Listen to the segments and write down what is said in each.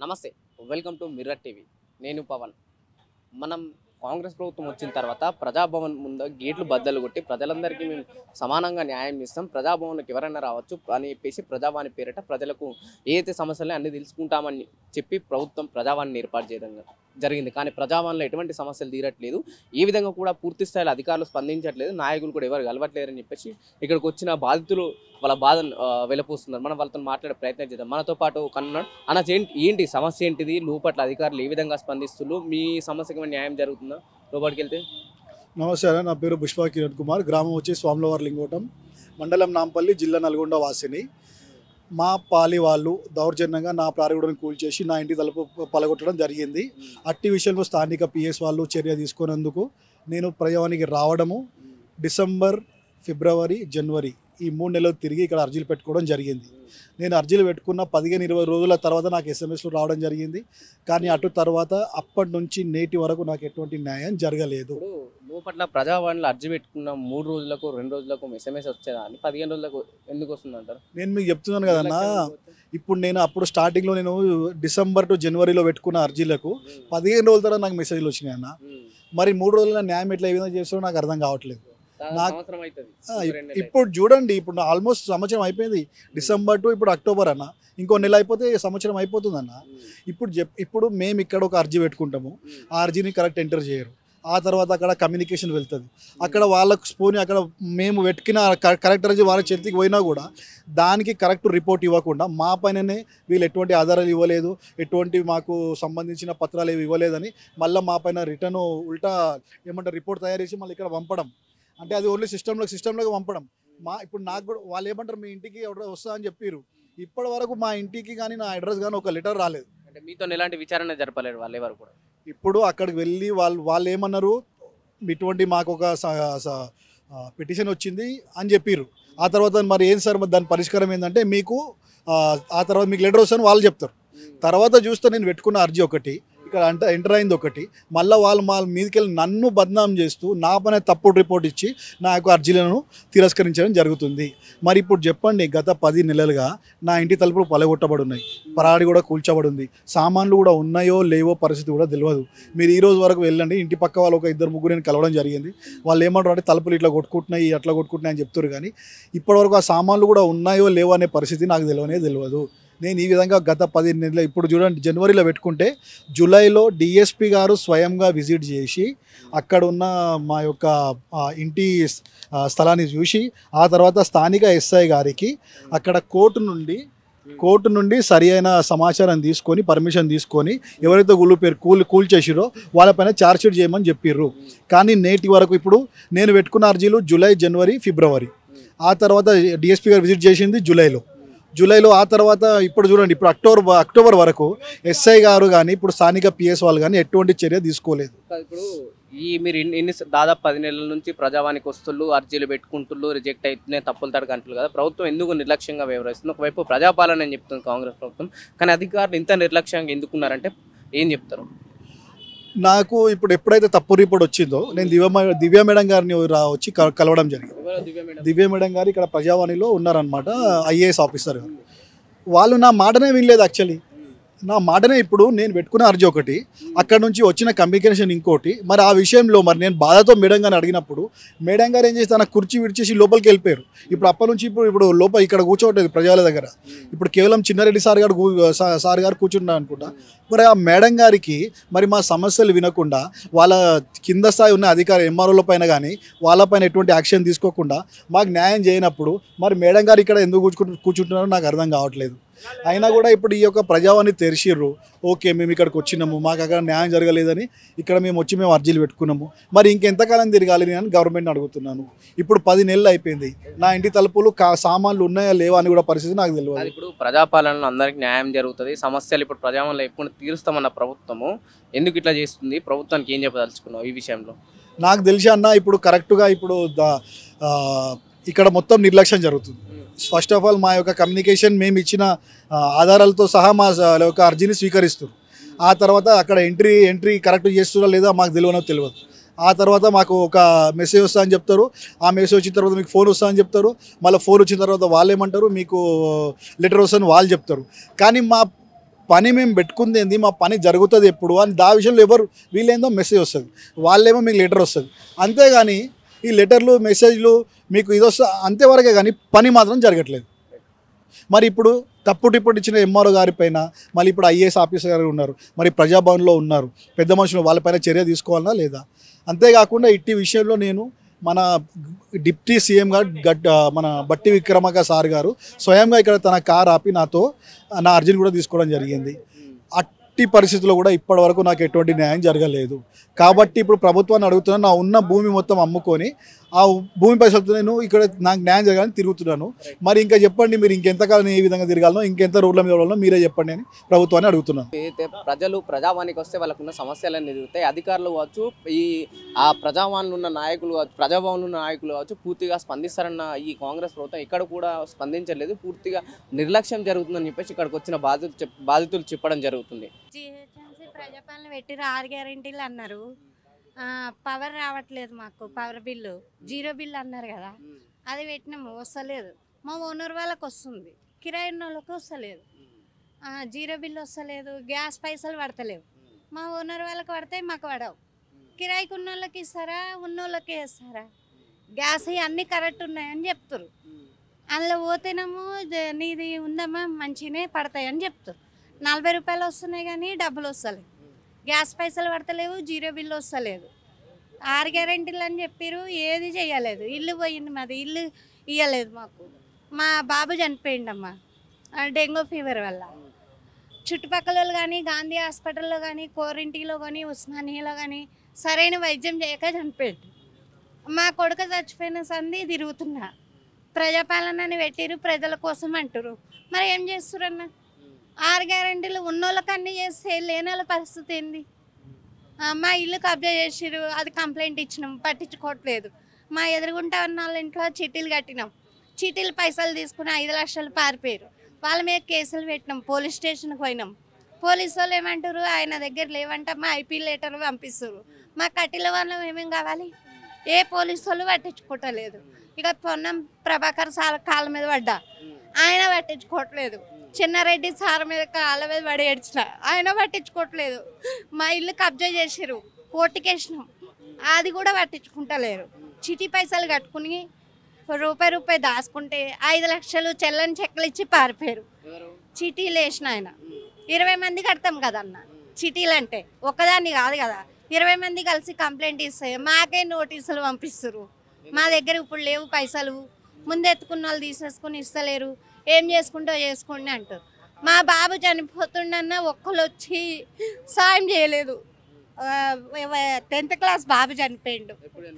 నమస్తే welcome to mirror TV నేను పవన్ మనం కాంగ్రెస్ ప్రభుత్వం వచ్చిన తర్వాత ప్రజాభవన్ ముందు గేట్లు బద్దలు కొట్టి ప్రజలందరికీ మేము సమానంగా న్యాయం ఇస్తాం ప్రజాభవన్కి ఎవరైనా రావచ్చు అని చెప్పేసి ప్రజావాణి పేరిట ప్రజలకు ఏదైతే సమస్యలు అన్ని తెలుసుకుంటామని చెప్పి ప్రభుత్వం ప్రజావాణిని ఏర్పాటు చేయడం జరిగింది కానీ ప్రజావాణిలో ఎటువంటి సమస్యలు తీరట్లేదు ఈ విధంగా కూడా పూర్తి స్థాయిలో అధికారులు స్పందించట్లేదు నాయకులు కూడా ఎవరు కలవట్లేరని చెప్పేసి ఇక్కడికి వచ్చిన బాధితులు వాళ్ళ బాధను ఆ, వెలపోస్తున్నారు మనం వాళ్ళతో మాట్లాడే ప్రయత్నం చేద్దాం మనతో పాటు కన్నాడు అన్న ఏంటి ఏంటి సమస్య ఏంటిది లోపట్ల అధికారులు ఏ విధంగా స్పందిస్తున్నారు మీ సమస్యకి ఏమైనా న్యాయం జరుగుతుందా లోపలికి వెళ్తే నమస్తే అన్న నా పేరు పుష్ప కిరణ్ కుమార్ గ్రామం వచ్చి స్వామిలవారి లింగోటం మండలం నాంపల్లి జిల్లా నల్గొండ వాసిని మా పాలి వాళ్ళు దౌర్జన్యంగా నా ప్రారుగుడిని కూల్చేసి నా ఇంటి తలుపు పలగొట్టడం జరిగింది అట్టి విషయంలో స్థానిక పిఎస్ వాళ్ళు చర్య తీసుకున్నందుకు నేను ప్రయాణానికి రావడము డిసెంబర్ ఫిబ్రవరి జనవరి ఈ మూడు నెలలు తిరిగి ఇక్కడ అర్జీలు పెట్టుకోవడం జరిగింది నేను అర్జీలు పెట్టుకున్న పదిహేను ఇరవై రోజుల తర్వాత నాకు ఎస్ఎంఎస్లు రావడం జరిగింది కానీ అటు తర్వాత అప్పటి నుంచి నేటి వరకు నాకు ఎటువంటి న్యాయం జరగలేదు ఇప్పుడు లోపట్ల ప్రజావాణిలో అర్జీ పెట్టుకున్న మూడు రోజులకు రెండు రోజులకు ఎస్ఎంఎస్ వచ్చేదా అని పదిహేను రోజులకు ఎందుకు వస్తుంది అంటారు నేను మీకు చెప్తున్నాను కదన్నా ఇప్పుడు నేను అప్పుడు స్టార్టింగ్లో నేను డిసెంబర్ టు జనవరిలో పెట్టుకున్న అర్జీలకు పదిహేను రోజుల తర్వాత నాకు మెసేజ్లు వచ్చినాయి అన్న మరి మూడు రోజుల న్యాయం ఎట్లా ఏ విధంగా చేస్తారో నాకు అర్థం కావట్లేదు నాకు- సంవత్సరం అవుతుంది ఆ, ఇప్- ఇప్పుడు చూడండి ఇప్పుడు ఆల్మోస్ట్ సంవత్సరం అయిపోయింది డిసెంబర్ టు ఇప్పుడు అక్టోబర్ అన్న ఇంకో నెల అయిపోతే సంవత్సరం అయిపోతుంది అన్న ఇప్పుడు చెప్ ఇప్పుడు మేము ఇక్కడ ఒక అర్జీ పెట్టుకుంటాము ఆ అర్జీని కరెక్ట్ ఎంటర్ చేయరు ఆ తర్వాత అక్కడ కమ్యూనికేషన్ వెళ్తుంది అక్కడ వాళ్ళకు స్పోని అక్కడ మేము వెతికిన కరెక్ట్ అర్జీ వాళ్ళ చేతికి పోయినా కూడా దానికి కరెక్ట్ రిపోర్ట్ ఇవ్వకుండా మా పైననే వీళ్ళు ఎటువంటి ఆధారాలు ఇవ్వలేదు ఎటువంటి మాకు సంబంధించిన పత్రాలు ఏవి ఇవ్వలేదని మళ్ళీ మా పైన రిటర్న్ ఉల్టా ఏమంటారు రిపోర్ట్ తయారు చేసి మళ్ళీ ఇక్కడ పంపడం అంటే అది ఓన్లీ సిస్టంలో సిస్టంలోకి పంపడం మా ఇప్పుడు నాకు కూడా వాళ్ళు ఏమంటారు మీ ఇంటికి ఎవడో వస్తా అని చెప్పారు ఇప్పటి వరకు మా ఇంటికి కానీ నా అడ్రస్ కానీ ఒక లెటర్ రాలేదు అంటే మీతో ఎలాంటి విచారణ జరపలేరు వాళ్ళు ఎవరు కూడా ఇప్పుడు అక్కడికి వెళ్ళి వాళ్ళు వాళ్ళు ఏమన్నారు ఇటువంటి మాకు ఒక పిటిషన్ వచ్చింది అని చెప్పారు ఆ తర్వాత మరి ఏం సార్ మరి దాని పరిష్కారం ఏంటంటే మీకు ఆ, ఆ తర్వాత మీకు లెటర్ వస్తుందని వాళ్ళు చెప్తారు తర్వాత చూస్తే నేను పెట్టుకున్న అర్జీ ఒకటి ఇక్కడ అంట ఎంటర్ అయింది ఒకటి మళ్ళీ వాళ్ళు మా మీదకి వెళ్ళి నన్ను బద్నాం చేస్తూ నా పైన తప్పుడు రిపోర్ట్ ఇచ్చి నా యొక్క అర్జీలను తిరస్కరించడం జరుగుతుంది మరి ఇప్పుడు చెప్పండి గత పది నెలలుగా నా ఇంటి తలుపులు పలగొట్టబడి ఉన్నాయి పరాడి కూడా కూల్చబడి ఉంది సామాన్లు కూడా ఉన్నాయో లేవో పరిస్థితి కూడా తెలియదు మీరు ఈ రోజు వరకు వెళ్ళండి ఇంటి పక్క వాళ్ళు ఒక ఇద్దరు ముగ్గురు నేను కలవడం జరిగింది వాళ్ళు ఏమంటారు అంటే తలుపులు ఇట్లా కొట్టుకుంటున్నాయి అట్లా కొట్టుకుంటున్నాయి అని చెప్తారు కానీ ఇప్పటివరకు ఆ సామాన్లు కూడా ఉన్నాయో లేవో అనే పరిస్థితి నాకు తెలియనే తెలియదు నేను ఈ విధంగా గత పది నెలలు ఇప్పుడు చూడండి జనవరిలో పెట్టుకుంటే జూలైలో డిఎస్పి గారు స్వయంగా విజిట్ చేసి అక్కడ ఉన్న మా యొక్క ఆ, ఇంటి ఆ, స్థలాన్ని చూసి ఆ తర్వాత స్థానిక ఎస్ఐ గారికి అక్కడ కోర్టు నుండి కోర్టు నుండి సరి అయిన సమాచారం తీసుకొని పర్మిషన్ తీసుకొని ఎవరైతే గుళ్ళు పేరు కూల్ కూల్ చేసిరో వాళ్ళపైన ఛార్జ్ షీట్ చేయమని చెప్పిర్రు కానీ నేటి వరకు ఇప్పుడు నేను పెట్టుకున్న అర్జీలు జూలై జనవరి ఫిబ్రవరి ఆ తర్వాత డిఎస్పీ గారు విజిట్ చేసింది జూలైలో జూలైలో ఆ తర్వాత ఇప్పుడు చూడండి ఇప్పుడు అక్టోబర్ అక్టోబర్ వరకు ఎస్ఐ గారు కానీ ఇప్పుడు స్థానిక పిఎస్ వాళ్ళు కానీ ఎటువంటి చర్య తీసుకోలేదు ఇప్పుడు ఈ మీరు ఇన్ని ఇన్ని దాదాపు పది నెలల నుంచి ప్రజావానికి వస్తుళ్ళు అర్జీలు పెట్టుకుంటుళ్ళు రిజెక్ట్ అవుతున్నాయి తప్పులు తడక అంటున్నారు కదా ప్రభుత్వం ఎందుకు నిర్లక్ష్యంగా వ్యవహరిస్తుంది ఒకవైపు ప్రజాపాలన అని చెప్తుంది కాంగ్రెస్ ప్రభుత్వం కానీ అధికారులు ఇంత నిర్లక్ష్యంగా ఎందుకున్నారంటే ఏం చెప్తారు నాకు ఇప్పుడు ఎప్పుడైతే తప్పు రిపోర్ట్ వచ్చిందో నేను దివ్య మే- దివ్య మేడం గారిని రా- వచ్చి క- కలవడం జరిగింది ఎవరో దివ్య మేడం దివ్య మేడం గారు ఇక్కడ ప్రజావాణిలో ఉన్నారనమాట ఐఏఎస్ ఆఫీసర్ వాళ్ళు నా మాటనే వినలేదు యాక్చువల్లీ నా మాటనే ఇప్పుడు నేను పెట్టుకున్న అర్జీ ఒకటి అక్కడ నుంచి వచ్చిన కమ్యూనికేషన్ ఇంకోటి మరి ఆ విషయంలో మరి నేను బాధతో మేడం గారిని అడిగినప్పుడు మేడం గారు ఏం చేసి తన కుర్చీ విడిచేసి లోపలికి వెళ్ళిపోయారు ఇప్పుడు అప్పటి నుంచి ఇప్పుడు ఇప్పుడు లోపల ఇక్కడ కూర్చోవట్లేదు ప్రజల దగ్గర ఇప్పుడు కేవలం చిన్నారెడ్డి సార్ గారు కూ- సా- సార్ గారు కూర్చున్నారు అనుకుంటా మరి ఆ మేడం గారికి మరి మా సమస్యలు వినకుండా వాళ్ళ కింద స్థాయి ఉన్న అధికారి ఎంఆర్ఓల పైన కానీ వాళ్ళపైన ఎటువంటి యాక్షన్ తీసుకోకుండా మాకు న్యాయం చేయనప్పుడు మరి మేడం గారు ఇక్కడ ఎందుకు కూర్చుంటు కూర్చుంటున్నారో నాకు అర్థం కావట్లేదు అయినా కూడా ఇప్పుడు ఈ యొక్క ప్రజావాణి తెరిచిర్రు ఓకే మేము ఇక్కడికి వచ్చినాము మాకు అక్కడ న్యాయం జరగలేదని ఇక్కడ మేము వచ్చి మేము అర్జీలు పెట్టుకున్నాము మరి ఇంకెంతకాలం తిరగాలి నేను గవర్నమెంట్ని అడుగుతున్నాను ఇప్పుడు పది నెలలు అయిపోయింది నా ఇంటి తలుపులు కా సామాన్లు ఉన్నాయా లేవా అని కూడా పరిస్థితి నాకు అది తెలియదు ఇప్పుడు ప్రజాపాలనలో అందరికి న్యాయం జరుగుతుంది సమస్యలు ఇప్పుడు ప్రజాపాలనలో ఎప్పుడు తీరుస్తామన్న ప్రభుత్వము ఎందుకు ఇట్లా చేస్తుంది ప్రభుత్వానికి ఏం చెప్పదలుచుకున్నావు ఈ విషయంలో నాకు తెలిసి అన్న ఇప్పుడు కరెక్ట్గా ఇప్పుడు ద- ఆ, ఇక్కడ మొత్తం నిర్లక్ష్యం జరుగుతుంది ఫస్ట్ ఆఫ్ ఆల్ మా యొక్క కమ్యూనికేషన్ మేము ఇచ్చిన ఆ, ఆధారాలతో సహా మా స- యొక్క అర్జీని స్వీకరిస్తారు ఆ తర్వాత అక్కడ ఎంట్రీ ఎంట్రీ కరెక్ట్ చేస్తున్నారా లేదా మాకు తెలియనో తెలియదు ఆ తర్వాత మాకు ఒక మెసేజ్ వస్తా అని చెప్తారు ఆ మెసేజ్ వచ్చిన తర్వాత మీకు ఫోన్ వస్తా అని చెప్తారు మళ్ళీ ఫోన్ వచ్చిన తర్వాత వాళ్ళు ఏమంటారు మీకు లెటర్ వస్తుందని వాళ్ళు చెప్తారు కానీ మా పని మేము పెట్టుకుంది ఏంది మా పని జరుగుతుంది ఎప్పుడు అని దా విషయంలో ఎవరు వీళ్ళేందో మెసేజ్ వస్తుంది వాళ్ళేమో మీకు లెటర్ వస్తుంది అంతేగాని ఈ లెటర్లు మెసేజ్లు మీకు ఇది వస్తా అంతేవరకే కానీ పని మాత్రం జరగట్లేదు మరి ఇప్పుడు తప్పుడు ఇప్పుడు ఇచ్చిన ఎంఆర్ఓ గారి పైన మళ్ళీ ఇప్పుడు ఐఏఎస్ ఆఫీసర్ గారు ఉన్నారు మరి ప్రజాభవన్లో ఉన్నారు పెద్ద మనుషులు వాళ్ళపైన చర్య తీసుకోవాలా లేదా అంతేకాకుండా ఇట్టి విషయంలో నేను మన డిప్టీ సీఎం గారు గట్ మన బట్టి విక్రమక సార్ గారు స్వయంగా ఇక్కడ తన కార్ ఆపి నాతో నా అర్జీని కూడా తీసుకోవడం జరిగింది అట్టి పరిస్థితుల్లో కూడా ఇప్పటి వరకు నాకు ఎటువంటి న్యాయం జరగలేదు కాబట్టి ఇప్పుడు ప్రభుత్వాన్ని అడుగుతున్నాను నా ఉన్న భూమి మొత్తం అమ్ముకొని ఆ భూమి పరిస్థితులు నేను ఇక్కడ నాకు న్యాయం జరగాలని తిరుగుతున్నాను మరి ఇంకా చెప్పండి మీరు ఇంకెంతకాలం ఏ విధంగా తిరగాలనో ఇంకెంత రోడ్ల మీద వెళ్ళాలో మీరే చెప్పండి అని ప్రభుత్వాన్ని అడుగుతున్నాను అయితే ప్రజలు ప్రజావానికి వస్తే వాళ్ళకున్న సమస్యలన్నీ ఎదుగుతాయి అధికారులు కావచ్చు ఈ ఆ ప్రజావాన్లు ఉన్న నాయకులు కావచ్చు ప్రజాభవన్లు ఉన్న నాయకులు కావచ్చు పూర్తిగా స్పందిస్తారన్న ఈ కాంగ్రెస్ ప్రభుత్వం ఇక్కడ కూడా స్పందించలేదు పూర్తిగా నిర్లక్ష్యం జరుగుతుందని చెప్పేసి ఇక్కడికి వచ్చిన బాధితులు చెప్- బాధితులు చెప్పడం జరుగుతుంది జిహెచ్ఎంసీ ప్రజాపాలన పెట్టిరు ఆరు గ్యారెంటీలు అన్నారు ఆ, పవర్ రావట్లేదు మాకు పవర్ బిల్లు జీరో బిల్లు అన్నారు కదా అది పెట్టినాము వస్తలేదు మా ఓనర్ వాళ్ళకి వస్తుంది కిరాయి ఉన్న వాళ్ళకి వస్తలేదు ఆ, జీరో బిల్లు వస్తలేదు గ్యాస్ పైసలు పడతలేవు మా ఓనర్ వాళ్ళకి పడతాయి మాకు పడవు కిరాయికి ఉన్న వాళ్ళకి ఇస్తారా ఉన్న వాళ్ళకే ఇస్తారా గ్యాస్ ఇవి అన్నీ కరెక్ట్ ఉన్నాయని చెప్తారు అందులో పోతేనేమో జ- నీది ఉందమ్మా మంచిగానే పడతాయని చెప్తారు నలభై రూపాయలు వస్తున్నాయి కానీ డబ్బులు వస్తలేవు గ్యాస్ పైసలు పడతలేవు జీరో బిల్లు వస్తలేదు ఆరు గ్యారెంటీలు అని చెప్పారు ఏది చేయలేదు ఇల్లు పోయింది మాది ఇల్లు ఇవ్వలేదు మాకు మా బాబు చనిపోయిండమ్మా ఆ డెంగ్యూ ఫీవర్ వల్ల చుట్టుపక్కల వాళ్ళు కానీ గాంధీ హాస్పిటల్లో కానీ కోరింటిలో కానీ ఉస్మానియాలో కానీ సరైన వైద్యం చేయక చనిపోయాడు మా కొడుకు చచ్చిపోయిన సంది తిరుగుతున్నా ప్రజాపాలనని పెట్టిరు ప్రజల కోసం అంటారు మరి ఏం చేస్తురన్న ఆరు గ్యారెంటీలు ఉన్నోళ్ళకి అన్ని చేస్తే లేని వాళ్ళ పరిస్థితి ఏంది ఆ, మా ఇల్లు కబ్జా చేసిరు అది కంప్లైంట్ ఇచ్చినాం పట్టించుకోవట్లేదు మా ఎదురుగుంటా ఉన్న వాళ్ళ ఇంట్లో చిట్టీలు కట్టినాం చిట్టీలు పైసలు తీసుకుని ఐదు లక్షలు పారిపోయారు వాళ్ళ మీద కేసులు పెట్టినాం పోలీస్ స్టేషన్కి పోయినాం పోలీసు వాళ్ళు ఏమంటారు ఆయన దగ్గర లేవంట మా ఐపీ లెటర్ పంపిస్తారు మా కట్టిల వాళ్ళం ఏమేం కావాలి ఏ పోలీసు వాళ్ళు పట్టించుకోవట్లేదు ఇక పొన్నం ప్రభాకర్ సార్ కాళ్ళ మీద పడ్డా ఆయన పట్టించుకోవట్లేదు చిన్నారెడ్డి సార్ మీద కాళ్ళ మీద పడి ఏడ్చిన ఆయన పట్టించుకోవట్లేదు మా ఇల్లు కబ్జా చేసిరు కోర్టుకేసినాం అది కూడా పట్టించుకుంటలేరు చిటి పైసలు కట్టుకుని రూపాయి రూపాయి దాచుకుంటే ఐదు లక్షలు చెల్లని చెక్కలు ఇచ్చి పారిపోయారు చీటీలు వేసిన ఆయన ఇరవై మంది కడతాం కదన్న చీటీలు అంటే ఒకదాన్ని కాదు కదా ఇరవై మంది కలిసి కంప్లైంట్ ఇస్తే మాకే నోటీసులు పంపిస్తారు మా దగ్గర ఇప్పుడు లేవు పైసలు ముందు ఎత్తుకున్న వాళ్ళు తీసేసుకుని ఇస్తలేరు ఏం చేసుకుంటో చేసుకోండి అంటారు మా బాబు చనిపోతుండన్న ఒక్కరు వచ్చి సాయం చేయలేదు టెన్త్ క్లాస్ బాబు చనిపోయిండు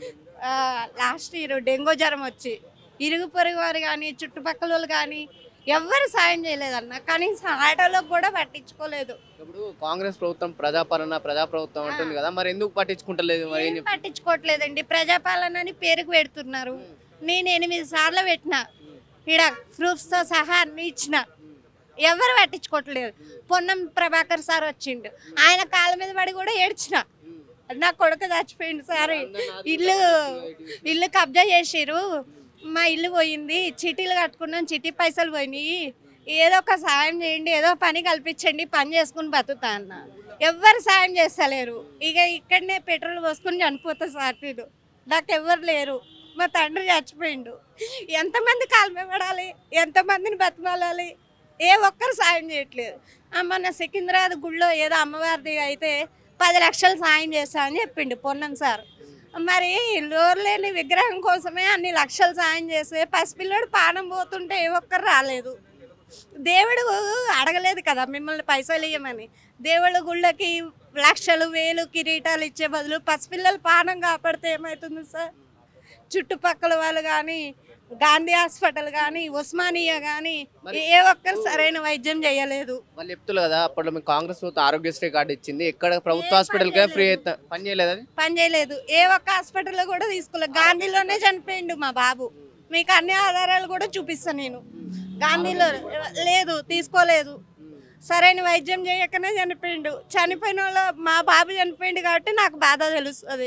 లాస్ట్ ఇయర్ డెంగూ జ్వరం వచ్చి ఇరుగు పొరుగు వారు కానీ చుట్టుపక్కల వాళ్ళు కానీ ఎవ్వరు సాయం చేయలేదన్న కనీసం ఆటోలో కూడా పట్టించుకోలేదు ఇప్పుడు కాంగ్రెస్ ప్రభుత్వం ప్రజాపాలన ప్రజా ప్రభుత్వం అంటుంది కదా మరి ఎందుకు పట్టించుకుంటలేదు మరి ఏం ఏం చెప్తారు? పట్టించుకోవట్లేదండి ప్రజాపాలన అని పేరుకు పెడుతున్నారు నేను ఎనిమిది సార్లు పెట్టిన ఇక్కడ ప్రూఫ్స్తో సహా అన్ని ఇచ్చిన ఎవరు పట్టించుకోవట్లేదు పొన్నం ప్రభాకర్ సార్ వచ్చిండు ఆయన కాళ్ళ మీద పడి కూడా ఏడ్చిన నా కొడుకు చచ్చిపోయింది సార్ ఇల్లు ఇల్లు కబ్జా చేసిరు మా ఇల్లు పోయింది చిటీలు కట్టుకున్నాం చిటీ పైసలు పోయినాయి ఏదో ఒక సాయం చేయండి ఏదో పని కల్పించండి పని చేసుకుని బతుకుతా అన్న ఎవ్వరు సాయం చేస్తలేరు ఇక ఇక్కడనే పెట్రోల్ పోసుకుని చనిపోతా సార్ నేను నాకు ఎవ్వరు లేరు మా తండ్రి చచ్చిపోయిండు ఎంతమంది కాల్మే పడాలి ఎంతమందిని బతిమాలాలి ఏ ఒక్కరు సాయం చేయట్లేదు ఆ, మొన్న సికింద్రాబాద్ గుళ్ళో ఏదో అమ్మవారిది అయితే పది లక్షలు సాయం చేస్తా అని చెప్పిండు పొన్నం సార్ మరి లోరు లేని విగ్రహం కోసమే అన్ని లక్షలు సాయం చేస్తే పసిపిల్లడు పానం పోతుంటే ఏ ఒక్కరు రాలేదు దేవుడు అడగలేదు కదా మిమ్మల్ని పైసలు ఇవ్వమని దేవుడు గుళ్ళకి లక్షలు వేలు కిరీటాలు ఇచ్చే బదులు పసిపిల్లలు పానం కాపాడితే ఏమవుతుంది సార్ చుట్టుపక్కల వాళ్ళు కానీ గాంధీ హాస్పిటల్ కానీ ఉస్మానియా కానీ ఏ ఒక్కరు సరైన వైద్యం చేయలేదు వాళ్ళు చెప్తున్నారు కదా అప్పట్లో మీకు కాంగ్రెస్ ప్రభుత్వం ఆరోగ్యశ్రీ కార్డు ఇచ్చింది ఎక్కడ ప్రభుత్వ ఏం హాస్పిటల్ పని ఫ్రీ చేయలేదు. అయితే పని చేయలేదు అది పని చేయలేదు ఏ ఒక్క హాస్పిటల్లో కూడా తీసుకోలేదు గాంధీలోనే చనిపోయిండు మా బాబు మీకు అన్ని ఆధారాలు కూడా చూపిస్తాను నేను గాంధీలో లేదు తీసుకోలేదు సరైన వైద్యం చేయకనే చనిపోయిండు చనిపోయిన వాళ్ళు మా బాబు చనిపోయిండు కాబట్టి నాకు బాధ తెలుస్తుంది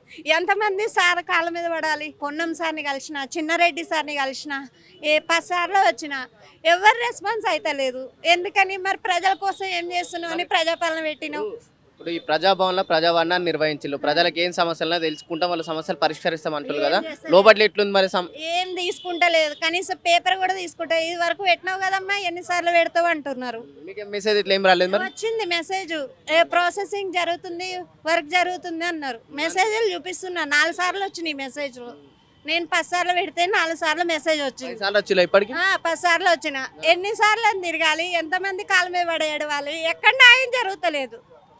ఎంతమంది సార్ కాళ్ళ మీద పడాలి పొన్నం సార్ని కలిసిన చిన్నారెడ్డి సార్ని కలిసిన ఏ పది సార్లు వచ్చిన ఎవరు రెస్పాన్స్ అయితే లేదు ఎందుకని మరి ప్రజల కోసం ఏం చేస్తున్నావు అని ప్రజాపాలన పెట్టినావు ఇప్పుడు ఈ ప్రజాభవన్లో ప్రజావాణాన్ని నిర్వహించారు ప్రజలకు ఏం సమస్యలు తెలుసుకుంటాం వాళ్ళ సమస్యలు పరిష్కరిస్తాం అంటారు కదా ఏం చేస్తారు? లోపట్ల ఎట్లుంది మరి సమ- ఏం తీసుకుంటలేదు కనీసం పేపర్ కూడా తీసుకుంటా ఇది వరకు పెట్టినావు కదమ్మా ఎన్నిసార్లు పెడతావు అంటున్నారు మీకు మెసేజ్ ఇట్లా ఏం రాలేదు మరి వచ్చింది మెసేజ్ ప్రాసెసింగ్ జరుగుతుంది వర్క్ జరుగుతుంది అన్నారు మెసేజ్లు చూపిస్తున్నా నాలుగు సార్లు వచ్చినాయి మెసేజ్లు నేను పది సార్లు పెడితే నాలుగు సార్లు మెసేజ్ వచ్చింది ఐదు సార్లు వచ్చిಲ್ಲ ఇప్పటికి ఆ, పది సార్లు వచ్చిన ఎన్నిసార్లు అని తిరగాలి ఎంతమంది కాలు మీద పడేయడం వాళ్ళు ఎక్కడ న్యాయం జరుగుతలేదు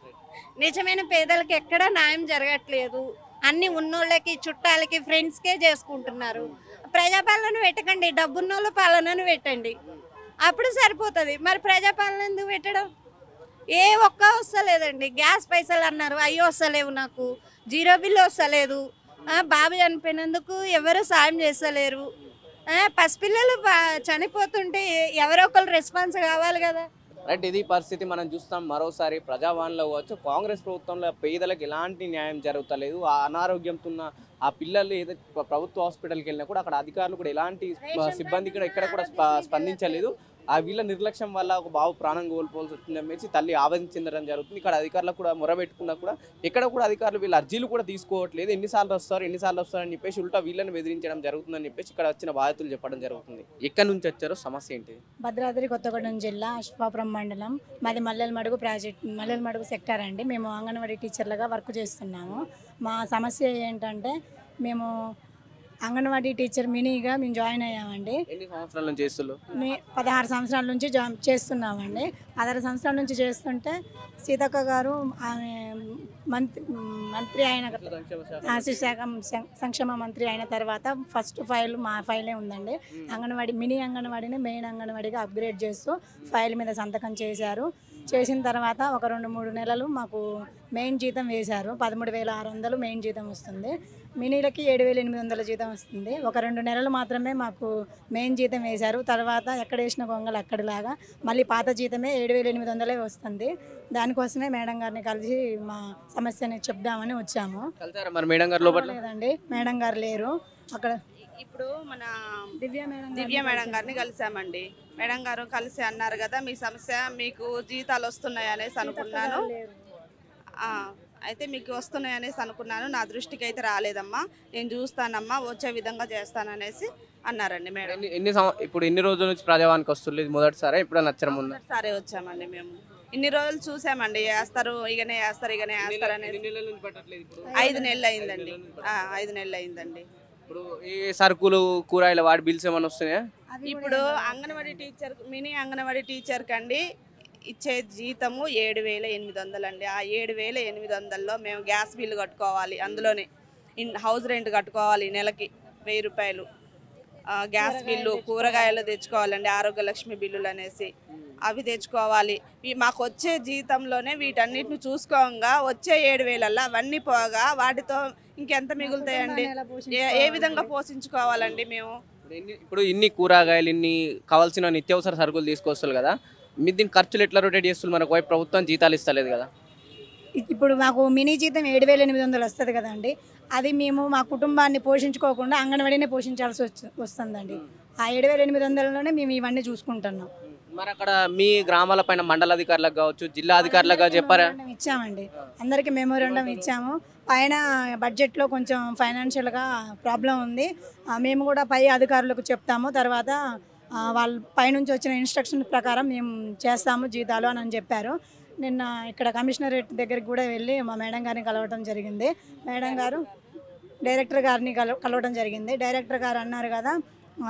నిజమైన పేదలకు ఎక్కడ న్యాయం జరగట్లేదు అన్ని ఉన్నోళ్ళకి చుట్టాలకి ఫ్రెండ్స్కే చేసుకుంటున్నారు ప్రజాపాలన పెట్టకండి డబ్బున్నోళ్ళ పాలనను పెట్టండి అప్పుడు సరిపోతుంది మరి ప్రజాపాలన ఎందుకు పెట్టడం ఏ ఒక్క వస్తలేదండి గ్యాస్ పైసలు అన్నారు అయ్యో వస్తలేవు నాకు జీరో బిల్లు వస్తలేదు ఆ, బాబు చనిపోయినందుకు ఎవరు సాయం చేస్తలేరు ఆ, పసిపిల్లలు బా- చనిపోతుంటే ఎవరో ఒకరు రెస్పాన్స్ కావాలి కదా రైట్ ఇది పరిస్థితి మనం చూస్తాం మరోసారి ప్రజావాణిలో కావచ్చు కాంగ్రెస్ ప్రభుత్వంలో పేదలకు ఎలాంటి న్యాయం జరుగుతలేదు ఆ అనారోగ్యంతో ఉన్న ఆ పిల్లలు ఏదైతే ప్ర- ప్రభుత్వ హాస్పిటల్కి వెళ్ళినా కూడా అక్కడ అధికారులు కూడా ఎలాంటి స్ప- సిబ్బంది కూడా ఎక్కడ కూడా స్ప- స్పందించలేదు ఆ వీళ్ళ నిర్లక్ష్యం వల్ల ఒక బాబు ప్రాణం కోల్పోవాల్సి వచ్చిందని చెప్పేసి తల్లి ఆవేదన చెందడం జరుగుతుంది ఇక్కడ అధికారులకు కూడా మొరబెట్టుకున్నా కూడా ఎక్కడ కూడా అధికారులు వీళ్ళ అర్జీలు కూడా తీసుకోవట్లేదు ఎన్నిసార్లు వస్తారు ఎన్నిసార్లు వస్తారు అని చెప్పేసి ఉల్టా వీళ్ళని బెదిరించడం జరుగుతుందని చెప్పేసి ఇక్కడ వచ్చిన బాధితులు చెప్పడం జరుగుతుంది ఎక్కడి నుంచి వచ్చారో సమస్య ఏంటి భద్రాద్రి కొత్తగూడెం జిల్లా అశ్వాపురం మండలం మాది మల్లెల మడుగు ప్రాజెక్ట్ మల్లెల మడుగు సెక్టర్ అండి మేము అంగన్వాడీ టీచర్లుగా వర్క్ చేస్తున్నాము మా సమస్య ఏంటంటే మేము అంగన్వాడీ టీచర్ మినీగా మేము జాయిన్ అయ్యామండి ఎన్ని సంవత్సరాల నుంచి చేస్తున్నారు మే పదహారు సంవత్సరాల నుంచి జా చేస్తున్నామండి పదహారు సంవత్సరాల నుంచి చేస్తుంటే సీతక్క గారు ఆమె మంత్రి మంత్రి అయిన ఆశిష్ శాఖ సం- సంక్షేమ మంత్రి అయిన తర్వాత ఫస్ట్ ఫైల్ మా ఫైలే ఉందండి అంగన్వాడీ మినీ అంగన్వాడీని మెయిన్ అంగన్వాడీగా అప్గ్రేడ్ చేస్తూ ఫైల్ మీద సంతకం చేశారు చేసిన తర్వాత ఒక రెండు మూడు నెలలు మాకు మెయిన్ జీతం వేశారు పదమూడు వేల ఆరు వందలు మెయిన్ జీతం వస్తుంది మినీలకి ఏడు వేల ఎనిమిది వందల జీతం వస్తుంది ఒక రెండు నెలలు మాత్రమే మాకు మెయిన్ జీతం వేశారు తర్వాత ఎక్కడ వేసిన గొంగలు అక్కడిలాగా మళ్ళీ పాత జీతమే ఏడు వేల ఎనిమిది వందలే వస్తుంది దానికోసమే మేడం గారిని కలిసి మా సమస్యని చెప్దామని వచ్చాము కలిసారా మరి మేడం గారు లోపల లేదండి మేడం గారు లేరు అక్కడ ఇప్పుడు మన దివ్య మేడం దివ్య మేడం గారిని కలిసామండి మేడం గారు కలిసి అన్నారు కదా మీ సమస్య మీకు జీతాలు వస్తున్నాయి అనేసి అనుకున్నాను ఆ, అయితే మీకు వస్తున్నాయి అనేసి అనుకున్నాను నా దృష్టికి అయితే రాలేదమ్మా నేను చూస్తానమ్మా వచ్చే విధంగా చేస్తాననేసి అన్నారండి మేడం ఎన్ని ఎన్ని సంవ- ఇప్పుడు ఎన్ని రోజుల నుంచి ప్రజావానికి వస్తుంది ఇది మొదటిసారి ఇప్పుడు నచ్చడం ఉందా సరే వచ్చామండి మేము ఇన్ని రోజులు చూసామండి వేస్తారు ఇగనే వేస్తారు ఇగనే వేస్తారు అనేసి ఐదు నెలలు అయిందండి ఆ, ఐదు నెలలు అయిందండి ఇప్పుడు ఈ సరుకులు కూరగాయల వాడి బిల్స్ ఏమైనా వస్తున్నాయా ఇప్పుడు anganwadi teacher mini anganwadi teacher కండి ఇచ్చే జీతము ఏడు వేల ఎనిమిది వందలు అండి ఆ ఏడు వేల ఎనిమిది వందల్లో మేము గ్యాస్ బిల్లు కట్టుకోవాలి అందులోనే ఇన్ హౌస్ రెంట్ కట్టుకోవాలి నెలకి వెయ్యి రూపాయలు ఆ, గ్యాస్ బిల్లు కూరగాయలు తెచ్చుకోవాలండి ఆరోగ్య లక్ష్మి బిల్లులు అనేసి అవి తెచ్చుకోవాలి ఈ- మాకు వచ్చే జీతంలోనే వీటన్నిటిని చూసుకోగా వచ్చే ఏడు వేలల్లో అవన్నీ పోగా వాటితో ఇంకెంత మిగులుతాయండి ఏ- ఏ విధంగా పోషించుకోవాలండి మేము ఇప్పుడు ఎన్ని- ఇప్పుడు ఇన్ని కూరగాయలు ఇన్ని కావాల్సిన నిత్యావసర సరుకులు తీసుకొస్తారు కదా మీరు దీని ఖర్చులు ఎట్లా రొటేట్ చేస్తున్నారు మనకు వైపు ప్రభుత్వం జీతాలు ఇస్తలేదు కదా ఇప్పుడు మాకు మినీ జీతం ఏడు వేల ఎనిమిది వందలు వస్తుంది కదండి అది మేము మా కుటుంబాన్ని పోషించుకోకుండా అంగన్వాడీనే పోషించాల్సి వచ్చి వస్తుందండి ఆ ఏడు వేల ఎనిమిది వందలలోనే మేము ఇవన్నీ చూసుకుంటున్నాం మరి అక్కడ మీ గ్రామాల పైన మండల అధికారులకు కావచ్చు జిల్లా అధికారులకు చెప్పారా మెమోరాండం ఇచ్చామండి అందరికి మెమోరాండం ఇచ్చాము పైన బడ్జెట్లో కొంచెం ఫైనాన్షియల్గా ప్రాబ్లం ఉంది ఆ, మేము కూడా పై అధికారులకు చెప్తాము తర్వాత ఆ, వాళ్ళ పైనుంచి వచ్చిన ఇన్స్ట్రక్షన్ ప్రకారం మేము చేస్తాము జీతాలు అని అని చెప్పారు నిన్న ఇక్కడ కమిషనరేట్ దగ్గరికి కూడా వెళ్ళి మా మేడం గారిని కలవటం జరిగింది మేడం గారు డైరెక్టర్ గారిని కల కలవటం జరిగింది డైరెక్టర్ గారు అన్నారు కదా ఆ,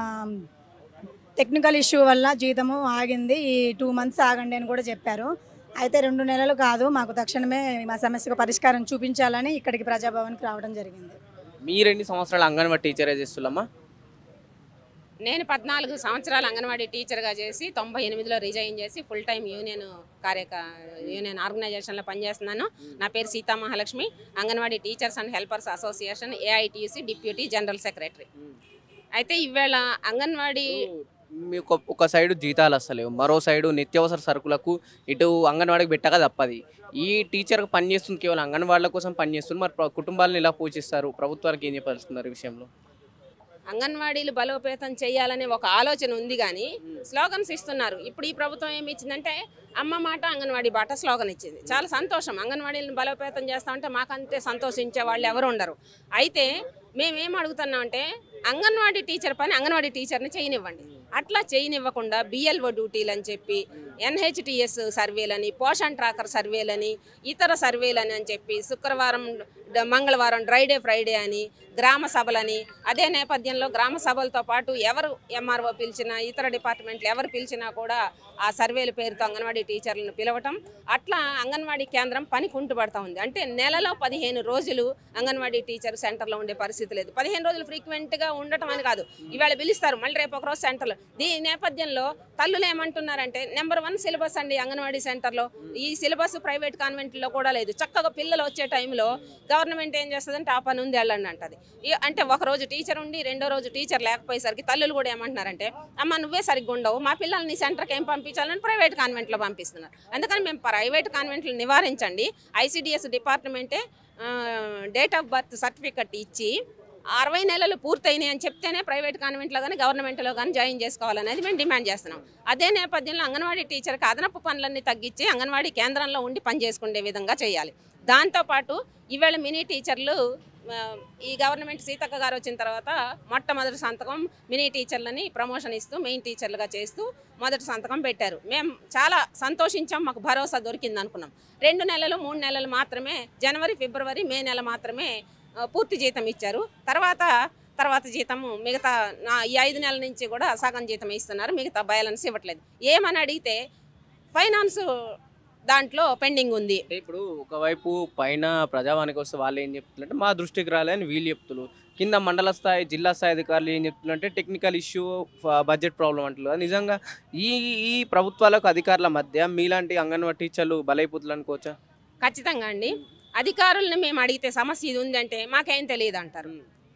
టెక్నికల్ ఇష్యూ వల్ల జీతము ఆగింది ఈ టూ మంత్స్ ఆగండి అని కూడా చెప్పారు అయితే రెండు నెలలు కాదు మాకు తక్షణమే మా సమస్యకు పరిష్కారం చూపించాలని ఇక్కడికి ప్రజాభవన్కి రావడం జరిగింది మీరు ఎన్ని సంవత్సరాలు అంగన్వాడీ టీచరే చేస్తుల్లమ్మా నేను పద్నాలుగు సంవత్సరాలు అంగన్వాడీ టీచర్గా చేసి తొంభై ఎనిమిదిలో రిజైన్ చేసి ఫుల్ టైం యూనియన్ కార్యక యూనియన్ ఆర్గనైజేషన్లో పనిచేస్తున్నాను నా పేరు Seetha Mahalakshmi anganwadi teachers and helpers association AITUC deputy general secretary అయితే ఈవేళ అంగన్వాడీ మీకు ఒక- ఒక సైడు జీతాలు వస్తలేవు మరో సైడు నిత్యావసర సరుకులకు ఇటు అంగన్వాడికి పెట్టక తప్పది ఈ టీచర్ పనిచేస్తుంది కేవలం అంగన్వాడీల కోసం పనిచేస్తుంది మరి ప్ర- కుటుంబాలను ఇలా పోషిస్తారు ప్రభుత్వానికి ఏం చెప్పాల్స్తున్నారు ఈ విషయంలో అంగన్వాడీలు బలోపేతం చేయాలనే ఒక ఆలోచన ఉంది కానీ స్లోగన్స్ ఇస్తున్నారు ఇప్పుడు ఈ ప్రభుత్వం ఏమి ఇచ్చిందంటే అమ్మ మాట అంగన్వాడీ బాట స్లోగన్ ఇచ్చింది చాలా సంతోషం అంగన్వాడీలను బలోపేతం చేస్తామంటే మాకంతే సంతోషించే వాళ్ళు ఎవరు ఉండరు అయితే మేమేం అడుగుతున్నామంటే అంగన్వాడీ టీచర్ పని అంగన్వాడీ టీచర్ని చేయనివ్వండి అట్లా చేయనివ్వకుండా బిఎల్ఓ డ్యూటీలు అని చెప్పి ఎన్హెచ్టిఎస్ సర్వేలని పోషణ్ ట్రాకర్ సర్వేలని ఇతర సర్వేలని అని చెప్పి శుక్రవారం డ- మంగళవారం డ్రై డే ఫ్రైడే అని గ్రామ సభలని అదే నేపథ్యంలో గ్రామ సభలతో పాటు ఎవరు ఎంఆర్ఓ పిలిచినా ఇతర డిపార్ట్మెంట్లు ఎవరు పిలిచినా కూడా ఆ సర్వేల పేరుతో అంగన్వాడీ టీచర్లను పిలవటం అట్లా అంగన్వాడీ కేంద్రం పని కుంటుపడతా ఉంది అంటే నెలలో పదిహేను రోజులు అంగన్వాడీ టీచర్ సెంటర్లో ఉండే పరిస్థితి లేదు పదిహేను రోజులు ఫ్రీక్వెంట్గా ఉండటం అని కాదు ఇవాళ పిలుస్తారు మళ్ళీ రేపు ఒకరోజు సెంటర్లో దీని నేపథ్యంలో తల్లులు ఏమంటున్నారంటే నెంబర్ వన్ సిలబస్ అండి అంగన్వాడీ సెంటర్లో ఈ సిలబస్ ప్రైవేట్ కాన్వెంట్లో కూడా లేదు చక్కగా పిల్లలు వచ్చే టైంలో గవర్నమెంట్ ఏం చేస్తుందంటే ఆ పని ఉంది వెళ్ళండి అంటది ఈ- అంటే ఒక రోజు టీచర్ ఉండి రెండో రోజు టీచర్ లేకపోయేసరికి తల్లులు కూడా ఏమంటున్నారంటే అమ్మ నువ్వే సరిగ్గా ఉండవు మా పిల్లల్ని సెంటర్కి ఏం పంపించాలని ప్రైవేట్ కాన్వెంట్లో పంపిస్తున్నారు అందుకని మేము ప్రైవేట్ కాన్వెంట్లు నివారించండి ఐసిడిఎస్ డిపార్ట్మెంటే డేట్ ఆఫ్ బర్త్ సర్టిఫికెట్ ఇచ్చి అరవై నెలలు పూర్తయినాయి అని చెప్తేనే ప్రైవేట్ కాన్వెంట్లో కానీ గవర్నమెంట్లో కానీ జాయిన్ చేసుకోవాలనేది మేము డిమాండ్ చేస్తున్నాం అదే నేపథ్యంలో అంగన్వాడీ టీచర్కి అదనపు పనులన్నీ తగ్గించి అంగన్వాడీ కేంద్రంలో ఉండి పనిచేసుకునే విధంగా చేయాలి దాంతోపాటు ఈవేళ మినీ టీచర్లు ఆ, ఈ గవర్నమెంట్ సీతక్క గారు వచ్చిన తర్వాత మొట్టమొదటి సంతకం మినీ టీచర్లని ప్రమోషన్ ఇస్తూ మెయిన్ టీచర్లుగా చేస్తూ మొదటి సంతకం పెట్టారు మేము చాలా సంతోషించాం మాకు భరోసా దొరికింది అనుకున్నాం రెండు నెలలు మూడు నెలలు మాత్రమే జనవరి ఫిబ్రవరి మే నెల మాత్రమే ఆ, పూర్తి జీతం ఇచ్చారు తర్వాత తర్వాత జీతము మిగతా నా ఈ ఐదు నెలల నుంచి కూడా సగం జీతం ఇస్తున్నారు మిగతా బ్యాలెన్స్ ఇవ్వట్లేదు ఏమని అడిగితే ఫైనాన్స్ దాంట్లో పెండింగ్ ఉంది అంటే ఇప్పుడు ఒకవైపు పైన ప్రజావానికి వస్తే వాళ్ళు ఏం చెప్తున్నారంటే మా దృష్టికి రాలేని వీళ్ళు చెప్తున్నారు కింద మండల స్థాయి జిల్లా స్థాయి అధికారులు ఏం చెప్తున్నారంటే టెక్నికల్ ఇష్యూ బడ్జెట్ ప్రాబ్లం అంటున్నారు కదా. నిజంగా ఈ ఈ ప్రభుత్వాలకు అధికారుల మధ్య మీలాంటి అంగన్వాడీ టీచర్లు బలైపోతులు అనుకోవచ్చా ఖచ్చితంగా అండి అధికారులను మేము అడిగితే సమస్య ఇది ఉందంటే మాకేం తెలియదు అంటారు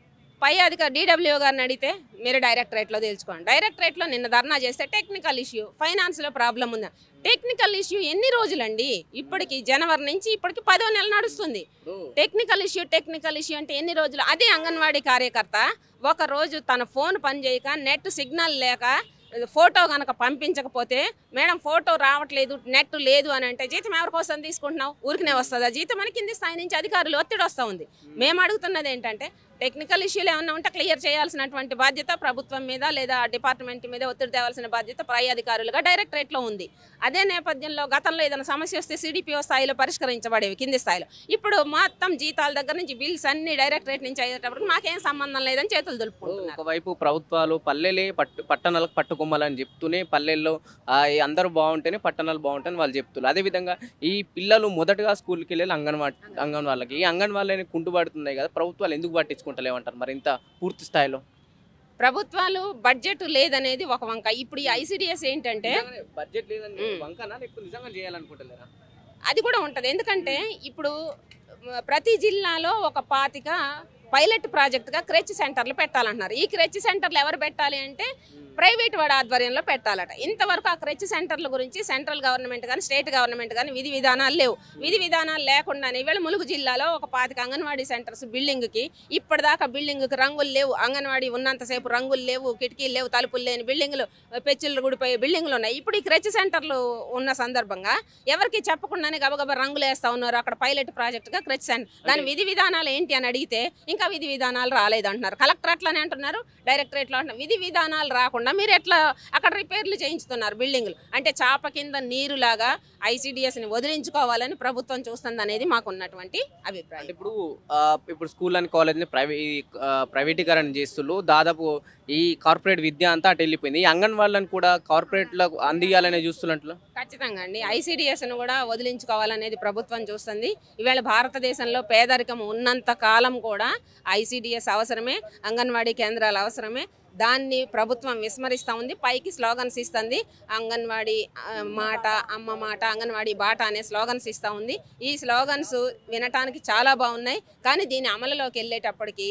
పై అధికారి డీడబ్ల్యూ గారిని అడిగితే మీరు డైరెక్టరేట్లో తెలుసుకోండి డైరెక్టరేట్లో నిన్న ధర్నా చేస్తే టెక్నికల్ ఇష్యూ ఫైనాన్స్లో ప్రాబ్లం ఉందా టెక్నికల్ ఇష్యూ ఎన్ని రోజులండి ఇప్పటికి జనవరి నుంచి ఇప్పటికి పదో నెల నడుస్తుంది టెక్నికల్ ఇష్యూ టెక్నికల్ ఇష్యూ అంటే ఎన్ని రోజులు అదే అంగన్వాడీ కార్యకర్త ఒక రోజు తన ఫోన్ పనిచేయక నెట్ సిగ్నల్ లేక ఫోటో కనుక పంపించకపోతే మేడం ఫోటో రావట్లేదు నెట్ లేదు అని అంటే జీతం ఎవరి కోసం తీసుకుంటున్నావు ఊరికనే వస్తుందా జీతం అని కింది స్థాయి నుంచి అధికారులు ఒత్తిడి వస్తూ ఉంది మేము అడుగుతున్నది ఏంటంటే టెక్నికల్ ఇష్యూలు ఏమైనా ఉంటే క్లియర్ చేయాల్సినటువంటి బాధ్యత ప్రభుత్వం మీద లేదా డిపార్ట్మెంట్ మీద ఒత్తిడి తేవాల్సిన బాధ్యత పై అధికారులుగా డైరెక్టరేట్లో ఉంది అదే నేపథ్యంలో గతంలో ఏదైనా సమస్య వస్తే సిడిపిఓ స్థాయిలో పరిష్కరించబడేవి కింది స్థాయిలో ఇప్పుడు మొత్తం జీతాల దగ్గర నుంచి బిల్స్ అన్ని డైరెక్టరేట్ నుంచి అయ్యేటప్పుడు మాకేం సంబంధం లేదని చేతులు దులుపుకుంటున్నారు ఒకవైపు ప్రభుత్వాలు పల్లెలే పట్టు పట్టణాలకు పట్టుకొమ్మాలని చెప్తూనే పల్లెల్లో ఆ, ఈ అందరూ బాగుంటేనే పట్టణాలు బాగుంటాయని వాళ్ళు చెప్తున్నారు అదేవిధంగా ఈ పిల్లలు మొదటగా స్కూల్కి వెళ్ళి అంగన్వాడి అంగన్వాళ్ళకి ఈ అంగన్వాళ్ళని కుంటుపడుతున్నాయి కదా ప్రభుత్వాలు ఎందుకు పట్టించుకుంటలేమంటారు మరి ఇంత పూర్తి స్థాయిలో ప్రభుత్వాలు బడ్జెట్ లేదనేది ఒక వంక ఇప్పుడు ఈ ఐసిడిఎస్ ఏంటంటే బడ్జెట్ లేదని మ్మ్. వంకనా లేకపోతే నిజంగా చేయాలనుకుంటలేరా అది కూడా ఉంటుంది ఎందుకంటే ఇప్పుడు మ, ప్రతి జిల్లాలో ఒక పాతిక పైలట్ ప్రాజెక్ట్గా క్రెచ్ సెంటర్లు పెట్టాలంటున్నారు ఈ క్రెచ్ సెంటర్లు ఎవరు పెట్టాలి అంటే ప్రైవేట్ వాడి ఆధ్వర్యంలో పెట్టాలట ఇంతవరకు ఆ క్రెచ్ సెంటర్ల గురించి సెంట్రల్ గవర్నమెంట్ కానీ స్టేట్ గవర్నమెంట్ కానీ విధి విధానాలు లేవు విధి విధానాలు లేకుండానే ఈవేళ ములుగు జిల్లాలో ఒక పాతిక అంగన్వాడీ సెంటర్స్ బిల్డింగ్కి ఇప్పటిదాకా బిల్డింగ్కి రంగులు లేవు అంగన్వాడీ ఉన్నంతసేపు రంగులు లేవు కిటికీలు లేవు తలుపులు లేని బిల్డింగ్లు పెచ్చులు గుడిపోయే బిల్డింగ్లు ఉన్నాయి ఇప్పుడు ఈ క్రెచ్ సెంటర్లు ఉన్న సందర్భంగా ఎవరికి చెప్పకుండానే గబగబా రంగులు వేస్తా ఉన్నారు అక్కడ పైలట్ ప్రాజెక్ట్గా క్రెచ్ సెంటర్ దాని విధి విధానాలు ఏంటి అని అడిగితే ఇంకా విధి విధానాలు రాలేదు అంటున్నారు కలెక్టర్ అట్లానే అంటున్నారు డైరెక్టరేట్లో అంటున్నారు విధి విధానాలు రాకుండా మీరు ఎట్లా అక్కడ రిపేర్లు చేయించుతున్నారు బిల్డింగ్లు అంటే చాప కింద నీరులాగా ఐసిడిఎస్ని వదిలించుకోవాలని ప్రభుత్వం చూస్తుంది అనేది మాకు ఉన్నటువంటి అంటే అభిప్రాయం ఇప్పుడు ఆ, ఇప్పుడు స్కూల్ అని కాలేజ్ని ప్రైవే ప్రైవేటీకరణ చేస్తున్నారు దాదాపు ఈ కార్పొరేట్ విద్య అంతా అటు వెళ్ళిపోయింది ఈ అంగన్వాళ్ళని కూడా కార్పొరేట్లకు అందియాలనే చూస్తున్నట్లు ఖచ్చితంగా అండి ఐసిడిఎస్ను కూడా వదిలించుకోవాలనేది ప్రభుత్వం చూస్తుంది ఈవేళ భారతదేశంలో పేదరికం ఉన్నంత కాలం కూడా ఐసిడిఎస్ అవసరమే అంగన్వాడీ కేంద్రాలు అవసరమే దాన్ని ప్రభుత్వం విస్మరిస్తూ ఉంది పైకి స్లోగన్స్ ఇస్తుంది అంగన్వాడీ ఆ, మాట అమ్మ మాట అంగన్వాడీ బాట అనే స్లోగన్స్ ఇస్తూ ఉంది ఈ స్లోగన్స్ వినటానికి చాలా బాగున్నాయి కానీ దీని అమలులోకి వెళ్ళేటప్పటికి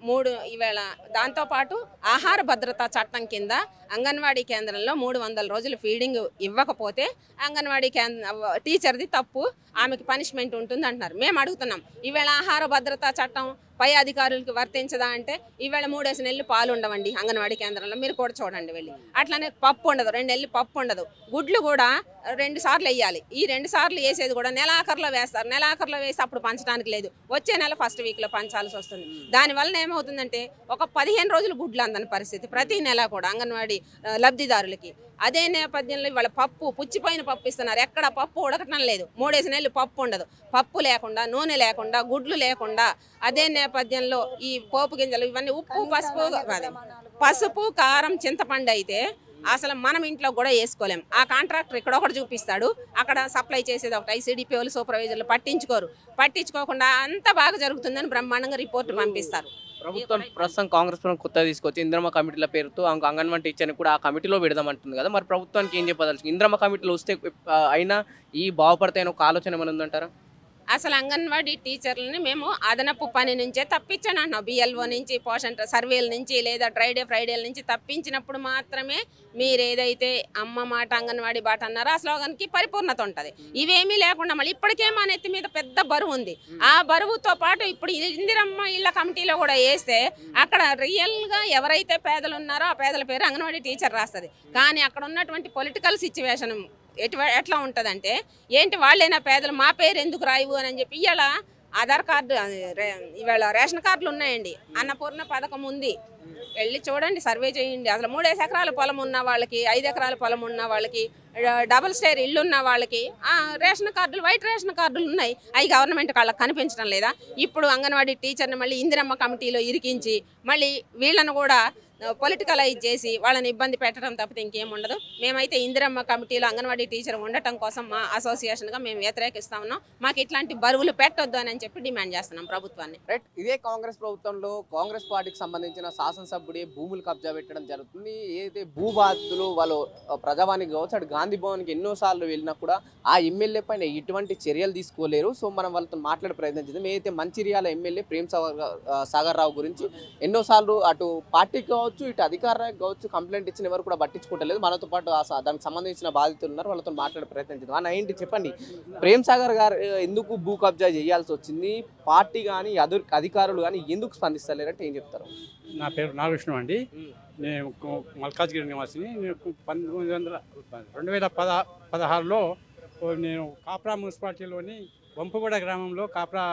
మూడు ఈవేళ దాంతోపాటు ఆహార భద్రతా చట్టం కింద అంగన్వాడీ కేంద్రంలో మూడు వందల రోజులు ఫీడింగ్ ఇవ్వకపోతే అంగన్వాడీ కేంద్ర టీచర్ది తప్పు ఆమెకి పనిష్మెంట్ ఉంటుంది అంటున్నారు మేము అడుగుతున్నాం ఈవేళ ఆహార భద్రతా చట్టం పై అధికారులకు వర్తించదా అంటే ఈవేళ మూడేసి నెలలు పాలు ఉండవండి అంగన్వాడీ కేంద్రంలో మీరు కూడా చూడండి వెళ్ళి అట్లానే పప్పు ఉండదు రెండు నెలలు పప్పు ఉండదు గుడ్లు కూడా రెండు సార్లు వేయాలి ఈ రెండు సార్లు వేసేది కూడా నెలాఖరులో వేస్తారు నెలాఖరులో వేసి అప్పుడు పంచడానికి లేదు వచ్చే నెల ఫస్ట్ వీక్లో పంచాల్సి వస్తుంది దానివల్ల ఏమవుతుందంటే ఒక పదిహేను రోజులు గుడ్లు అందని పరిస్థితి ప్రతి నెల కూడా అంగన్వాడీ ఆ, లబ్ధిదారులకి అదే నేపథ్యంలో ఇవాళ పప్పు పుచ్చిపోయిన పప్పు ఇస్తున్నారు ఎక్కడ పప్పు ఉడకటం లేదు మూడేసి నెలలు పప్పు ఉండదు పప్పు లేకుండా నూనె లేకుండా గుడ్లు లేకుండా అదే నేపథ్యంలో ఈ పోపు గింజలు ఇవన్నీ ఉప్పు పసుపు అదే పసుపు కారం చింతపండు అయితే అసలు మనం ఇంట్లో కూడా వేసుకోలేం ఆ కాంట్రాక్టర్ ఇక్కడ ఒకటి చూపిస్తాడు అక్కడ సప్లై చేసేది ఒకటి ఐసీడీపీ వాళ్ళు సూపర్వైజర్లు పట్టించుకోరు పట్టించుకోకుండా అంత బాగా జరుగుతుందని బ్రహ్మాండంగా రిపోర్ట్ పంపిస్తారు ప్రభుత్వం ప్రస్తుతం కాంగ్రెస్ ప్రభుత్వం కొత్తగా తీసుకొచ్చి ఇంద్రమ కమిటీల పేరుతో అంగ- అంగన్వాడీ టీచర్ని కూడా ఆ కమిటీలో పెడదామంటుంది కదా మరి ప్రభుత్వానికి ఏం చెప్పదలుచు ఇంద్రమ కమిటీలో వస్తే ఆ, అయినా ఈ బాగుపడతాయని ఒక ఆలోచన ఏమైనా ఉందంటారా అసలు అంగన్వాడీ టీచర్లని మేము అదనపు పని నుంచే తప్పించాను అంటున్నాం బిఎల్ఓ నుంచి పోషణ సర్వేల నుంచి లేదా డ్రైడే ఫ్రైడేల నుంచి తప్పించినప్పుడు మాత్రమే మీరు ఏదైతే అమ్మ మాట అంగన్వాడీ బాట అన్నారో ఆ స్లోగన్కి పరిపూర్ణత ఉంటుంది ఇవేమీ లేకుండా మళ్ళీ ఇప్పటికే మా నెత్తి మీద పెద్ద బరువు ఉంది ఆ బరువుతో పాటు ఇప్పుడు ఇందిరమ్మ ఇళ్ళ కమిటీలో కూడా వేస్తే అక్కడ రియల్గా ఎవరైతే పేదలు ఉన్నారో ఆ పేదల పేరు అంగన్వాడీ టీచర్ రాస్తుంది కానీ అక్కడ ఉన్నటువంటి పొలిటికల్ సిచ్యువేషన్ ఎటు ఎట్లా ఉంటుందంటే ఏంటి వాళ్ళైనా పేదలు మా పేరు ఎందుకు రాయవు అని చెప్పి ఇవాళ ఆధార్ కార్డు అది రే- ఇవాళ రేషన్ కార్డులు ఉన్నాయండి అన్నపూర్ణ పథకం ఉంది వెళ్ళి చూడండి సర్వే చేయండి అసలు మూడేసి ఎకరాల పొలం ఉన్న వాళ్ళకి ఐదు ఎకరాల పొలం ఉన్న వాళ్ళకి డ- డబుల్ స్టేర్ ఇల్లు ఉన్న వాళ్ళకి ఆ, రేషన్ కార్డులు వైట్ రేషన్ కార్డులు ఉన్నాయి అవి గవర్నమెంట్ వాళ్ళకి కనిపించడం లేదా ఇప్పుడు అంగన్వాడీ టీచర్ని మళ్ళీ ఇందిరమ్మ కమిటీలో ఇరికించి మళ్ళీ వీళ్ళను కూడా పొలిటికలైజ్ చేసి వాళ్ళని ఇబ్బంది పెట్టడం తప్పితే ఇంకేం ఉండదు మేమైతే ఇందిరమ్మ కమిటీలో అంగన్వాడీ టీచర్ ఉండటం కోసం మా అసోసియేషన్గా మేము వ్యతిరేకిస్తా ఉన్నాం మాకు ఇట్లాంటి బరువులు పెట్టొద్దు అని చెప్పి డిమాండ్ చేస్తున్నాం ప్రభుత్వాన్ని రైట్ ఇదే కాంగ్రెస్ ప్రభుత్వంలో కాంగ్రెస్ పార్టీకి సంబంధించిన శాసనసభ్యుడే భూములు కబ్జా పెట్టడం జరుగుతుంది ఏదైతే భూ బాధితులు వాళ్ళు ఆ, ప్రజావానికి కావచ్చు అటు గాంధీ భవన్కి ఎన్నోసార్లు వెళ్ళినా కూడా ఆ ఎమ్మెల్యే పైన ఎటువంటి చర్యలు తీసుకోలేరు సో మనం వాళ్ళతో మాట్లాడే ప్రయత్నం చేద్దాం ఏదైతే మంచిర్యాల ఎమ్మెల్యే ప్రేమ్ సాగర్ గా- ఆ, సాగర్ రావు గురించి ఎన్నోసార్లు అటు పార్టీకి కావచ్చు ఇటు అధికారానికి కావచ్చు కంప్లైంట్ ఇచ్చిన ఎవరు కూడా పట్టించుకోవట్లేదు మనతో పాటు ఆ స- దానికి సంబంధించిన బాధితులు ఉన్నారు వాళ్ళతో మాట్లాడే ప్రయత్నం చేద్దాం అన్న ఏంటి చెప్పండి ప్రేమ్ సాగర్ గారు ఆ, ఎందుకు భూ కబ్జా చేయాల్సి వచ్చింది పార్టీ కానీ అదు అధికారులు కానీ ఎందుకు స్పందిస్తలేరంటే ఏం చెప్తారు నా పేరు నాగకృష్ణ అండి నేను కు- మల్కాజ్గిరి నివాసిని నేను కు- పంతొమ్మిది వందల రెండు వేల పద పదహారులో ఓ నేను కాప్రా మున్సిపాలిటీలోని వంపుగూడ గ్రామంలో Kapra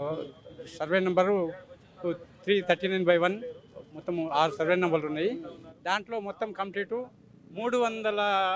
survey number three thirty nine by one మొత్తం ఆరు సర్వే నెంబర్లు ఉన్నాయి దాంట్లో మొత్తం కంప్లీటు మూడు వందల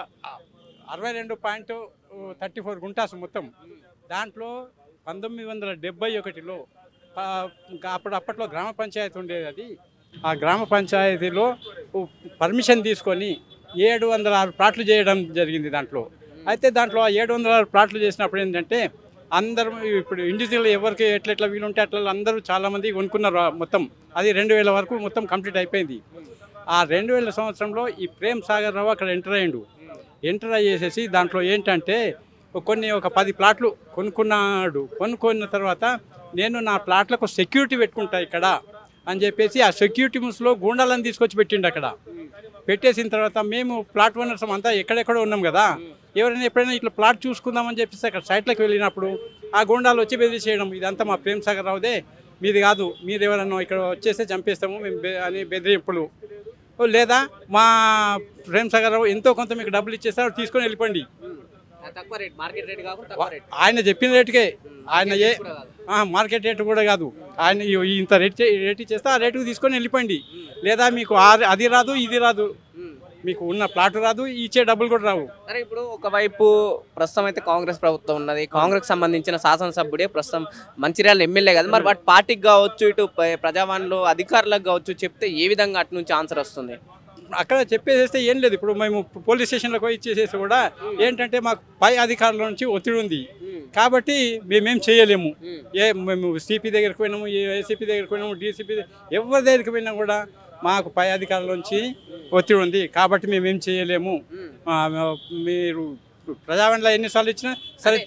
అరవై రెండు పాయింట్ థర్టీ ఫోర్ గుంటాస్ మొత్తం దాంట్లో పంతొమ్మిది వందల డెబ్బై ఒకటిలో ఆ, ఇంకా అప్పుడు అప్పట్లో గ్రామ పంచాయతీ ఉండేది అది ఆ గ్రామ పంచాయతీలో పర్మిషన్ తీసుకొని ఏడు వందల ఆరు ప్లాట్లు చేయడం జరిగింది దాంట్లో అయితే దాంట్లో ఆ ఏడు వందల ఆరు ప్లాట్లు చేసినప్పుడు ఏంటంటే అందరూ ఇప్పుడు ఇండివిజువల్ ఎవరికి ఎట్లెట్లా వీలుంటే అట్లా అందరూ చాలామంది కొనుక్కున్నారు ఆ మొత్తం అది రెండు వేల వరకు మొత్తం కంప్లీట్ అయిపోయింది ఆ రెండు వేల సంవత్సరంలో ఈ ప్రేమ్ సాగర్ రావు అక్కడ ఎంటర్ అయ్యిండు ఎంటర్ అయ్యేసేసి దాంట్లో ఏంటంటే కొన్ని ఒక పది ప్లాట్లు కొనుక్కున్నాడు కొనుక్కున్న తర్వాత నేను నా ప్లాట్లకు సెక్యూరిటీ పెట్టుకుంటా ఇక్కడ అని చెప్పేసి ఆ సెక్యూరిటీ ముస్లో గూండాలను తీసుకొచ్చి పెట్టిండు అక్కడ పెట్టేసిన తర్వాత మేము ప్లాట్ ఓనర్స్ అంతా ఎక్కడెక్కడ ఉన్నాం కదా ఎవరైనా ఎప్పుడైనా ఇట్లా ప్లాట్ చూసుకుందామని చెప్పేసి అక్కడ సైట్లకు వెళ్ళినప్పుడు ఆ గూండాలు వచ్చి బెదిరించేయడం ఇదంతా మా ప్రేమ్ సాగర్ రావుదే మీది కాదు మీరు ఎవరన్నా ఇక్కడ వచ్చేస్తే చంపేస్తాము మేము బె- అని బెదిరింపులు ఓ లేదా మా ప్రేమ్ సాగర్ రావు ఎంతో కొంత మీకు డబ్బులు ఇచ్చేస్తారు తీసుకొని వెళ్ళిపోండి తక్కువ రేట్ మార్కెట్ రేట్ కాకుండా తక్కువ రేట్ ఆయన చెప్పిన రేటుకే ఆయన ఏ ఆ, మార్కెట్ రేటు కూడా కాదు ఆయన ఈ- ఇంత రేట్ చే- రేట్ ఇచ్చేస్తే ఆ రేటుకు తీసుకొని వెళ్ళిపోండి లేదా మీకు ఆ- అది రాదు ఇది రాదు మీకు ఉన్న ప్లాట్ రాదు ఇచ్చే డబ్బులు కూడా రావు సరే ఇప్పుడు ఒకవైపు ప్రస్తుతం అయితే కాంగ్రెస్ ప్రభుత్వం ఉన్నది కాంగ్రెస్ సంబంధించిన శాసనసభ్యుడే ప్రస్తుతం మంచిర్యాల ఎమ్మెల్యే కదా మరి వాటి పార్టీకి కావచ్చు ఇటు ప- ప్రజావాణిలో అధికారులకు కావచ్చు చెప్తే ఏ విధంగా అటు నుంచి ఆన్సర్ వస్తుంది అక్కడ చెప్పేసేస్తే ఏం లేదు ఇప్పుడు మేము పోలీస్ స్టేషన్లో పోయి ఇచ్చేసేసి కూడా ఏంటంటే మాకు పై అధికారుల నుంచి ఒత్తిడి ఉంది కాబట్టి మేమేం చేయలేము ఏ మేము సిపి దగ్గరికి పోయినాము ఏ ఏసీపీ దగ్గరికి పోయినాము డీసీపీ ఎవరి దగ్గరికి పోయినా కూడా మాకు పై అధికారుల నుంచి ఒత్తిడి ఉంది కాబట్టి మేమేం చేయలేము ఆ, మీరు ప్రజావాణిలో ఎన్నిసార్లు ఇచ్చినా సరే తీ-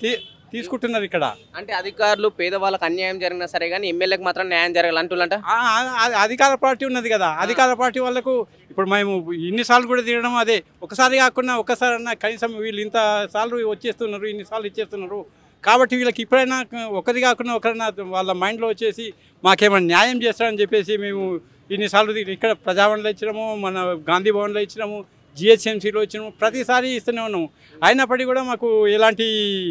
తీసుకుంటున్నారు ఇక్కడ అంటే అధికారులు పేదవాళ్ళకి అన్యాయం జరిగినా సరే కానీ ఎమ్మెల్యేకి మాత్రం న్యాయం జరగాలి అంటులంట ఆ, ఆ, ఆ, అధికార పార్టీ ఉన్నది కదా అధికార పార్టీ వాళ్ళకు ఇప్పుడు మేము ఇన్నిసార్లు కూడా తినడం అదే ఒకసారి కాకుండా ఒకసారి అన్న కనీసం వీళ్ళు ఇంత సార్లు వచ్చేస్తున్నారు ఇన్నిసార్లు ఇచ్చేస్తున్నారు కాబట్టి వీళ్ళకి ఇప్పుడైనా ఒకరి కాకుండా ఒకరైనా వాళ్ళ మైండ్లో వచ్చేసి మాకేమైనా న్యాయం చేస్తారని చెప్పేసి మేము ఇన్నిసార్లు తిరిగి ఇక్కడ ప్రజాభవన్లో ఇచ్చినాము మన గాంధీ భవన్లో ఇచ్చినాము జిహెచ్ఎంసీలో ఇచ్చినాము ప్రతిసారి ఇస్తూనే ఉన్నాము అయినప్పటికీ కూడా మాకు ఎలాంటి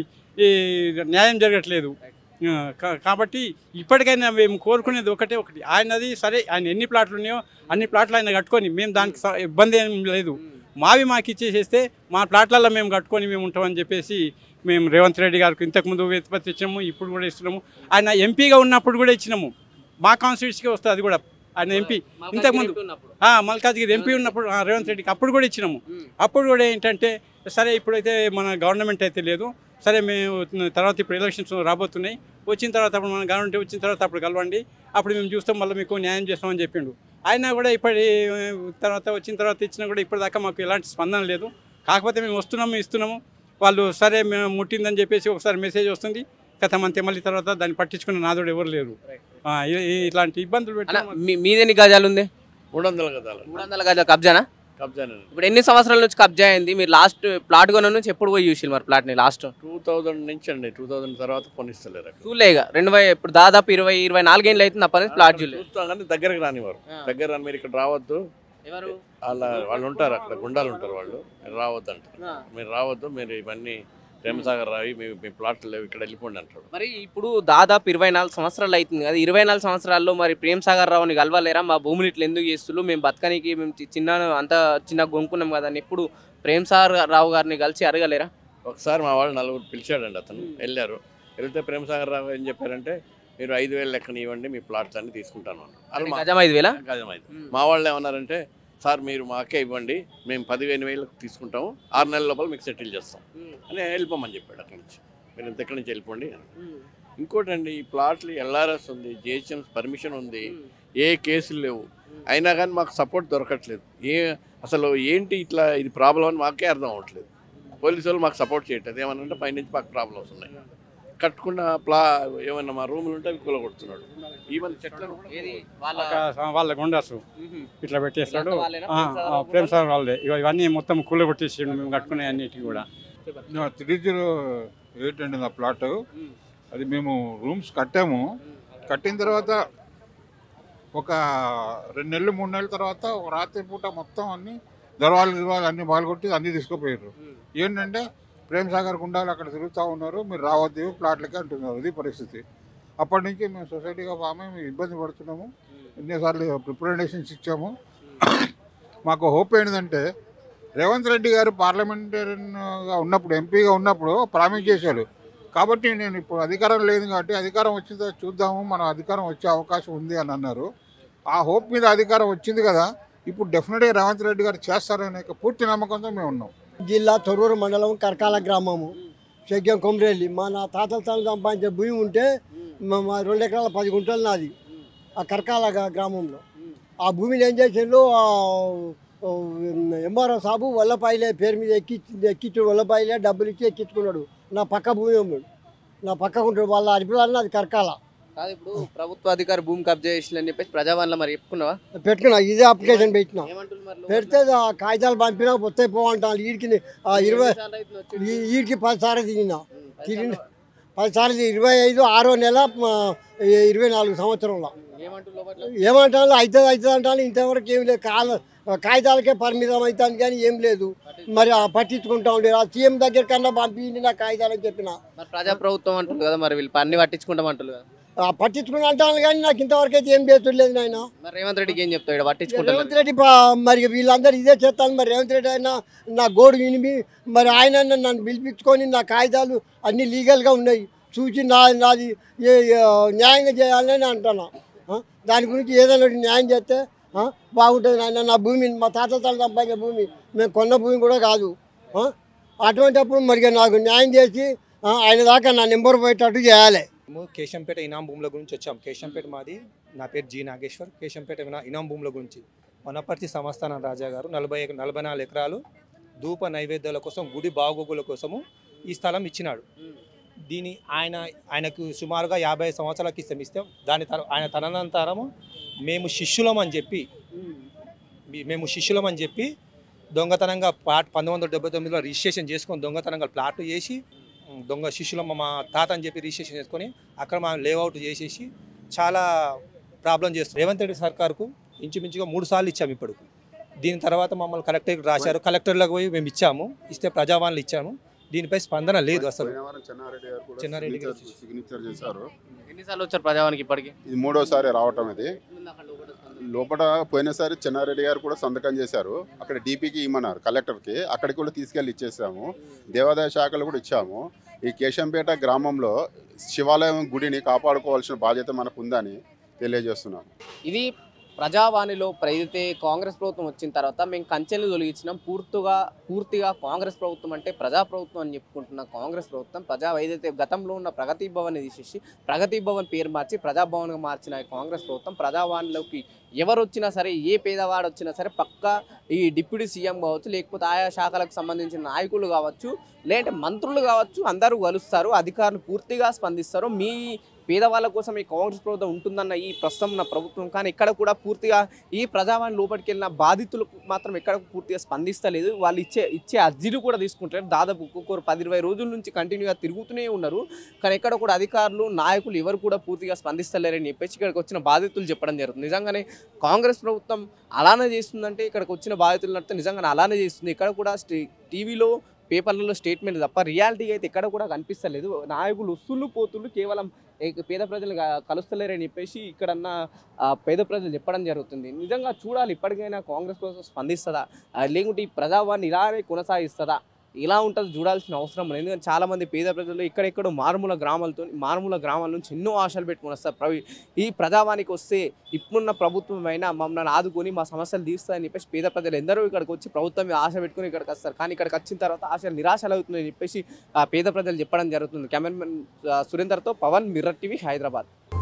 ఈ, న్యాయం జరగట్లేదు ఆ, కా- కాబట్టి ఇప్పటికైనా మేము కోరుకునేది ఒకటే ఒకటి ఆయనది సరే ఆయన ఎన్ని ప్లాట్లు ఉన్నాయో అన్ని ప్లాట్లు ఆయన కట్టుకొని మేము దానికి స- ఇబ్బంది ఏం లేదు మావి మాకు ఇచ్చేసేస్తే మా ప్లాట్లలో మేము కట్టుకొని మేము ఉంటామని చెప్పేసి మేము రేవంత్ రెడ్డి గారికి ఇంతకుముందు వేతపత్రి ఇచ్చినాము ఇప్పుడు కూడా ఇస్తున్నాము ఆయన ఎంపీగా ఉన్నప్పుడు కూడా ఇచ్చినాము మా కాన్స్టిట్యూన్సీకి వస్తుంది అది కూడా ఆయన ఎంపీ ఇంతకుముందు ఆ, మల్కాజ్గిరి ఎంపీ ఉన్నప్పుడు ఆ, రేవంత్ రెడ్డికి అప్పుడు కూడా ఇచ్చినాము అప్పుడు కూడా ఏంటంటే సరే ఇప్పుడైతే మన గవర్నమెంట్ అయితే లేదు సరే మేము తర్వాత ఇప్పుడు ఎలక్షన్స్ రాబోతున్నాయి వచ్చిన తర్వాత అప్పుడు మన గవర్నమెంట్ వచ్చిన తర్వాత అప్పుడు కలవండి అప్పుడు మేము చూస్తాం మళ్ళీ మీకు న్యాయం చేస్తామని చెప్పిండు అయినా కూడా ఇప్పటి తర్వాత వచ్చిన తర్వాత ఇచ్చినా కూడా ఇప్పటిదాకా మాకు ఎలాంటి స్పందన లేదు కాకపోతే మేము వస్తున్నాము ఇస్తున్నాము వాళ్ళు సరే మేము ముట్టిందని చెప్పేసి ఒకసారి మెసేజ్ వస్తుంది గత మంత్ మళ్ళీ తర్వాత దాన్ని పట్టించుకున్న నాదుడు ఎవరు లేరు ఆ, ఇ- ఇ- ఇట్లాంటి ఇబ్బందులు అన్న, పెట్టి మీ- మీదెన్ని గజాలు ఉంది మూడు వందల గదాలు మూడు వందల గజాల కబ్జానా కబ్జానే ఇప్పుడు ఎన్ని సంవత్సరాల నుంచి కబ్జా అయింది మీరు లాస్ట్ ప్లాట్ కొన్న నుంచి ఎప్పుడు పోయి చూసి మరి ప్లాట్ని లాస్ట్ టూ థౌజండ్ నుంచి అండి టూ థౌజండ్ తర్వాత కొనిస్తలేరు అక్కడ. చూలేగా రెండు వై ఇప్పుడు దాదాపు ఇరవై ఇరవై నాలుగేళ్ళు అవుతుంది అప్పటి నుంచి ప్లాట్ చూడలేదు చూస్తాం కానీ దగ్గరకు రానివారు దగ్గర రాని మీరు ఇక్కడ రావద్దు ఎవరు వాళ్ళ వాళ్ళు ఉంటారు అక్కడ గుండాలు ఉంటారు వాళ్ళు మీరు రావద్దు అంటారు మీరు రావద్దు మీరు ఇవన్నీ ప్రేమసాగర్ రావి మీ మీ ప్లాట్లు లేవు ఇక్కడ వెళ్ళిపోండి అంటాడు మరి ఇప్పుడు దాదాపు ఇరవై నాలుగు సంవత్సరాలు అవుతుంది కదా ఇరవై నాలుగు సంవత్సరాల్లో మరి ప్రేమ్ సాగర్ రావుని కలవలేరా మా భూమిని ఇట్లా ఎందుకు చేస్తున్నారు మేము బతకనికి మేము చి- చిన్న అంత చిన్న గొంకున్నాం కదా అని ఎప్పుడు ప్రేమ్ సాగర్ రావు గారిని కలిసి అడగలేరా ఒకసారి మా వాళ్ళు నలుగురు పిలిచాడండి అతను వెళ్ళారు వెళ్తే ప్రేమసాగర్ రావు ఏం చెప్పారంటే మీరు ఐదు వేలు లెక్కన ఇవ్వండి మీ ప్లాట్స్ అన్ని తీసుకుంటాను అన్నారు. వాళ్ళు మా- గజం ఐదు వేలా గజం ఐదు మా వాళ్ళు ఏమన్నారంటే సార్ మీరు మాకే ఇవ్వండి మేము పదిహేను వేలకు తీసుకుంటాము ఆరు నెలల లోపల మీకు సెటిల్ చేస్తాం అని వెళ్ళిపోమని చెప్పాడు అక్కడి నుంచి మీరు ఇంత ఎక్కడి నుంచి వెళ్ళిపోండి అని. ఇంకోటండి ఈ ప్లాట్లు ఎల్ఆర్ఎస్ ఉంది జిహెచ్ఎం పర్మిషన్ ఉంది ఏ కేసులు లేవు అయినా కానీ మాకు సపోర్ట్ దొరకట్లేదు ఏ అసలు ఏంటి ఇట్లా ఇది ప్రాబ్లం అని మాకే అర్థం అవ్వట్లేదు పోలీసు వాళ్ళు మాకు సపోర్ట్ చేయట్లేదు ఏమనంటే పైనుంచి మాకు ప్రాబ్లమ్స్ ఉన్నాయి కట్టుకున్న ప్లా ఏమన్నా మా రూములు ఉంటే అవి కూలగొడుతున్నాడు ఈవెన్ చెట్లను కూడా ఏది వాళ్ళ ఒక వాళ్ళ గుండాసు మ్మ్. ఇట్లా పెట్టేస్తాడు ఇదంతా వాళ్ళేనా? ఆ, ప్రేమ్ సాగర్ ఆ, రావు ప్రేమ్ సాగర్ వాళ్ళే ఇగో ఇవన్నీ మొత్తం కూల కొట్టేసిండు మేము కట్టుకునే అన్నిటికి కూడా త్రీ జీరో ఎయిట్ అండి నా ప్లాట్ మ్మ్. అది మేము రూమ్స్ కట్టాము కట్టిన తర్వాత ఒక రెండు నెలలు మూడు నెలల తర్వాత ఒక రాత్రి పూట మొత్తం అన్ని దర్వాలు గిర్వాలు అన్ని బాగుకొట్టి అన్ని తీసుకుపోయారు ఏంటంటే ప్రేమ్ సాగర్ గుండాలు అక్కడ తిరుగుతూ ఉన్నారు మీరు రావద్దు ప్లాట్లకి అంటున్నారు ఇది పరిస్థితి అప్పటి నుంచి మేము సొసైటీగా ఫామ్ అయ్యి మేము ఇబ్బంది పడుతున్నాము ఎన్నోసార్లు రిప్రజెంటేషన్స్ ఇచ్చాము మాకు హోప్ ఏంటంటే రేవంత్ రెడ్డి గారు పార్లమెంటరీగా ఉన్నప్పుడు ఎంపీగా ఉన్నప్పుడు ప్రామిస్ చేశాడు కాబట్టి నేను ఇప్పుడు అధికారం లేదు కాబట్టి అధికారం వచ్చిందో చూద్దాము మన అధికారం వచ్చే అవకాశం ఉంది అని అన్నారు ఆ హోప్ మీద అధికారం వచ్చింది కదా ఇప్పుడు డెఫినెట్గా రేవంత్ రెడ్డి గారు చేస్తారనే ఒక పూర్తి నమ్మకంతో మేము ఉన్నాం జిల్లా తొర్రూరు మండలం కరకాల గ్రామము శగ్యం కొమరేలి మా నా తాతల తన సంపాదించే భూమి ఉంటే మా మా రెండు ఎకరాల పది గుంటలు నాది ఆ కరకాల గ్రా- గ్రామంలో ఆ భూమిని ఏం చేసిండు ఎంఆర్ఓ సాబు వల్లపాయిలే పేరు మీద ఎక్కి ఎక్కించు వల్లపాయిలే డబ్బులు ఇచ్చి ఎక్కించుకున్నాడు నా పక్క భూమి ఉన్నాడు నా పక్క ఉంటాడు వాళ్ళ అడిపిలన్న అది కరకాల కాదు ఇప్పుడు ప్రభుత్వ అధికారి భూమి కబ్జా చేసిందని చెప్పేసి ప్రజావాణిలో మరి చెప్పుకున్నావా పెట్టుకున్నా ఇదే అప్లికేషన్ పెట్టినా ఏమంటున్నారు మరి లోపల? పెడితే ఆ కాగితాలు పంపినా వస్తాయి పోవంటాను వీడికి ఆ ఇరవై ఎన్నిసార్లు అవుతుంది వచ్చి? ఈ- వీడికి పది సార్లు తిరిగినా ఉమ్, పది తిరిగి సార్లు. పది సార్లు ఇరవై ఐదు ఆరో నెల ఆ, ఇరవై నాలుగు సంవత్సరంలో ఏమంటున్నారు లోపల? ఏమంటాను అవుతుంది అవుతుంది అంటాను ఇంతవరకు ఏం లేదు కాల కాగితాలకే పరిమితం అవుతాను కానీ ఏం లేదు మరి ఆ పట్టించుకుంటా ఉండే ఆ సీఎం దగ్గర కన్నా పంపించింది నా కాగితాలని చెప్పిన మరి ప్రజా ప్రభుత్వం అంటుంది కదా మరి వీళ్ళు అన్ని పట్టించుకుంటాం అంటారు కదా ఆ పట్టించుకుని అంటాను కానీ నాకు ఇంతవరకు అయితే ఏం చేస్తులేదు నాయన మరి రేవంత్ రెడ్డికి ఏం చెప్తావు ఇక్కడ పట్టించుకుంటారు రేవంత్ రెడ్డి పా- మరి వీళ్ళందరూ ఇదే చేస్తాను మరి రేవంత్ రెడ్డి అయినా నా గోడు వినిమి మరి ఆయన నన్ను పిలిపించుకొని నా కాగితాలు అన్ని లీగల్గా ఉన్నాయి చూసి నా నాది ఏ- ఏ- న్యాయంగా చేయాలని అంటున్నా ఆ? దాని గురించి ఏదైనా ఒకటి న్యాయం చేస్తే ఆ? బాగుంటుంది నాయన నా భూమి మా తాత తల సంపాదించే భూమి మేము కొన్న భూమి కూడా కాదు ఆ? అటువంటిప్పుడు మరి నాకు న్యాయం చేసి ఆ, ఆయన దాకా నా నెంబర్ పోయేటట్టు చేయాలి మేము కేశంపేట ఇనాం భూముల గురించి వచ్చాం కేశంపేట మాది నా పేరు జి నాగేశ్వర్ కేశంపేట ఇనా- ఇనాం భూముల గురించి వనపర్తి సంస్థానం రాజా గారు నలభై ఎక- నలభై నాలుగు ఎకరాలు ధూప నైవేద్యాల కోసం గుడి బాగోగుల కోసము ఈ స్థలం ఇచ్చినాడు దీని ఆయన ఆయనకు సుమారుగా యాభై సంవత్సరాల క్రితం ఇస్తే దాని తర ఆయన తదనంతరము మేము శిష్యులం అని చెప్పి మీ- మేము శిష్యులం అని చెప్పి దొంగతనంగా ప్లాట్ పంతొమ్మిది వందల డెబ్బై తొమ్మిదిలో రిజిస్ట్రేషన్ చేసుకొని దొంగతనంగా ప్లాట్ చేసి ఉమ్, దొంగ శిష్యులం మా తాత అని చెప్పి రిజిస్ట్రేషన్ చేసుకొని అక్కడ మా లేఅవుట్ చేసేసి చాలా ప్రాబ్లం చేస్తారు రేవంత్ రెడ్డి సర్కార్కు ఇంచుమించుగా మూడు సార్లు ఇచ్చాము ఇప్పటికి దీని తర్వాత మమ్మల్ని కలెక్టర్కి రాశారు కలెక్టర్లకు పోయి మేము ఇచ్చాము ఇస్తే ప్రజావాణిలు ఇచ్చాము దీనిపై స్పందన లేదు అసలు పోయిన వారం చెన్నారెడ్డి గారు కూడా చెన్నారెడ్డి గారు సిగ్నేచర్ సిగ్నేచర్ చేశారు ఎన్నిసార్లు వచ్చారు ప్రజావానికి ఇప్పటికి ఇది మూడోసారి రావటం ఇది లోపల పోయినసారి చెన్నారెడ్డి గారు కూడా సంతకం చేశారు అక్కడ డీపీకి ఇమ్మన్నారు కలెక్టర్కి అక్కడికి కూడా తీసుకెళ్ళి ఇచ్చేసాము దేవాదాయ శాఖలు కూడా ఇచ్చాము ఈ కేశంపేట గ్రామంలో శివాలయం గుడిని కాపాడుకోవాల్సిన బాధ్యత మనకు ఉందని తెలియజేస్తున్నాం ఇది ప్రజావాణిలో అయితే కాంగ్రెస్ ప్రభుత్వం వచ్చిన తర్వాత మేము కంచెలు తొలగించినాం పూర్తిగా పూర్తిగా కాంగ్రెస్ ప్రభుత్వం అంటే ప్రజా ప్రభుత్వం అని చెప్పుకుంటున్న కాంగ్రెస్ ప్రభుత్వం ప్రజా ఏదైతే గతంలో ఉన్న ప్రగతి భవన్ తీసేసి ప్రగతి భవన్ పేరు మార్చి ప్రజాభవన్గా మార్చిన ఈ కాంగ్రెస్ ప్రభుత్వం ప్రజావాణిలోకి ఎవరు వచ్చినా సరే ఏ పేదవాడు వచ్చినా సరే పక్కా ఈ డిప్యూటీ సీఎం కావచ్చు లేకపోతే ఆయా శాఖలకు సంబంధించిన నాయకులు కావచ్చు లేదంటే మంత్రులు కావచ్చు అందరూ కలుస్తారు అధికారులు పూర్తిగా స్పందిస్తారు మీ పేదవాళ్ళ కోసం ఈ కాంగ్రెస్ ప్రభుత్వం ఉంటుందన్న ఈ ప్రస్తుతం ఉన్న ప్రభుత్వం కానీ ఇక్కడ కూడా పూర్తిగా ఈ ప్రజావాణి లోపలికి వెళ్ళిన బాధితులకు మాత్రం ఎక్కడ పూర్తిగా స్పందిస్తలేదు వాళ్ళు ఇచ్చే ఇచ్చే అర్జీలు కూడా తీసుకుంటారు దాదాపు ఒక్కొక్కరు పది ఇరవై రోజుల నుంచి కంటిన్యూగా తిరుగుతూనే ఉన్నారు కానీ ఎక్కడ కూడా అధికారులు నాయకులు ఎవరు కూడా పూర్తిగా స్పందిస్తలేరని చెప్పేసి ఇక్కడికి వచ్చిన బాధితులు చెప్పడం జరుగుతుంది నిజంగానే కాంగ్రెస్ ప్రభుత్వం అలానే చేస్తుందంటే ఇక్కడికి వచ్చిన బాధితులు నడితే నిజంగానే అలానే చేస్తుంది ఇక్కడ కూడా స్టే- టీవీలో పేపర్లలో స్టేట్మెంట్ తప్ప రియాలిటీ అయితే ఎక్కడ కూడా కనిపిస్తలేదు నాయకులు వస్తుళ్ళు పోతుళ్ళు కేవలం ఏ- పేద ప్రజలు గా- కలుస్తలేరని చెప్పేసి ఇక్కడన్న ఆ, పేద ప్రజలు చెప్పడం జరుగుతుంది నిజంగా చూడాలి ఇప్పటికైనా కాంగ్రెస్ కోసం స్పందిస్తుందా ఆ, లేకుంటే ఈ ప్రజావాన్ని ఇలానే కొనసాగిస్తుందా ఇలా ఉంటుంది చూడాల్సిన అవసరం లేదు ఎందుకంటే చాలా మంది పేద ప్రజలు ఇక్కడెక్కడో మారుమూల గ్రామాలతో మారుమూల గ్రామాల నుంచి ఎన్నో ఆశలు పెట్టుకుని వస్తారు ప్రవి ఈ ప్రజావానికి వస్తే ఇప్పుడున్న ప్రభుత్వం అయినా మమ్మల్ని ఆదుకొని మా సమస్యలు తీస్తుందని చెప్పేసి పేద ప్రజలు ఎందరో ఇక్కడికి వచ్చి ప్రభుత్వం మీద ఆశ పెట్టుకుని ఇక్కడికి వస్తారు కానీ ఇక్కడికి వచ్చిన తర్వాత ఆశలు నిరాశలు అవుతుందని చెప్పేసి ఆ పేద ప్రజలు చెప్పడం జరుగుతుంది కెమెరామెన్ ఆ, సురేందర్తో పవన్ మిర్రర్ టీవీ హైదరాబాద్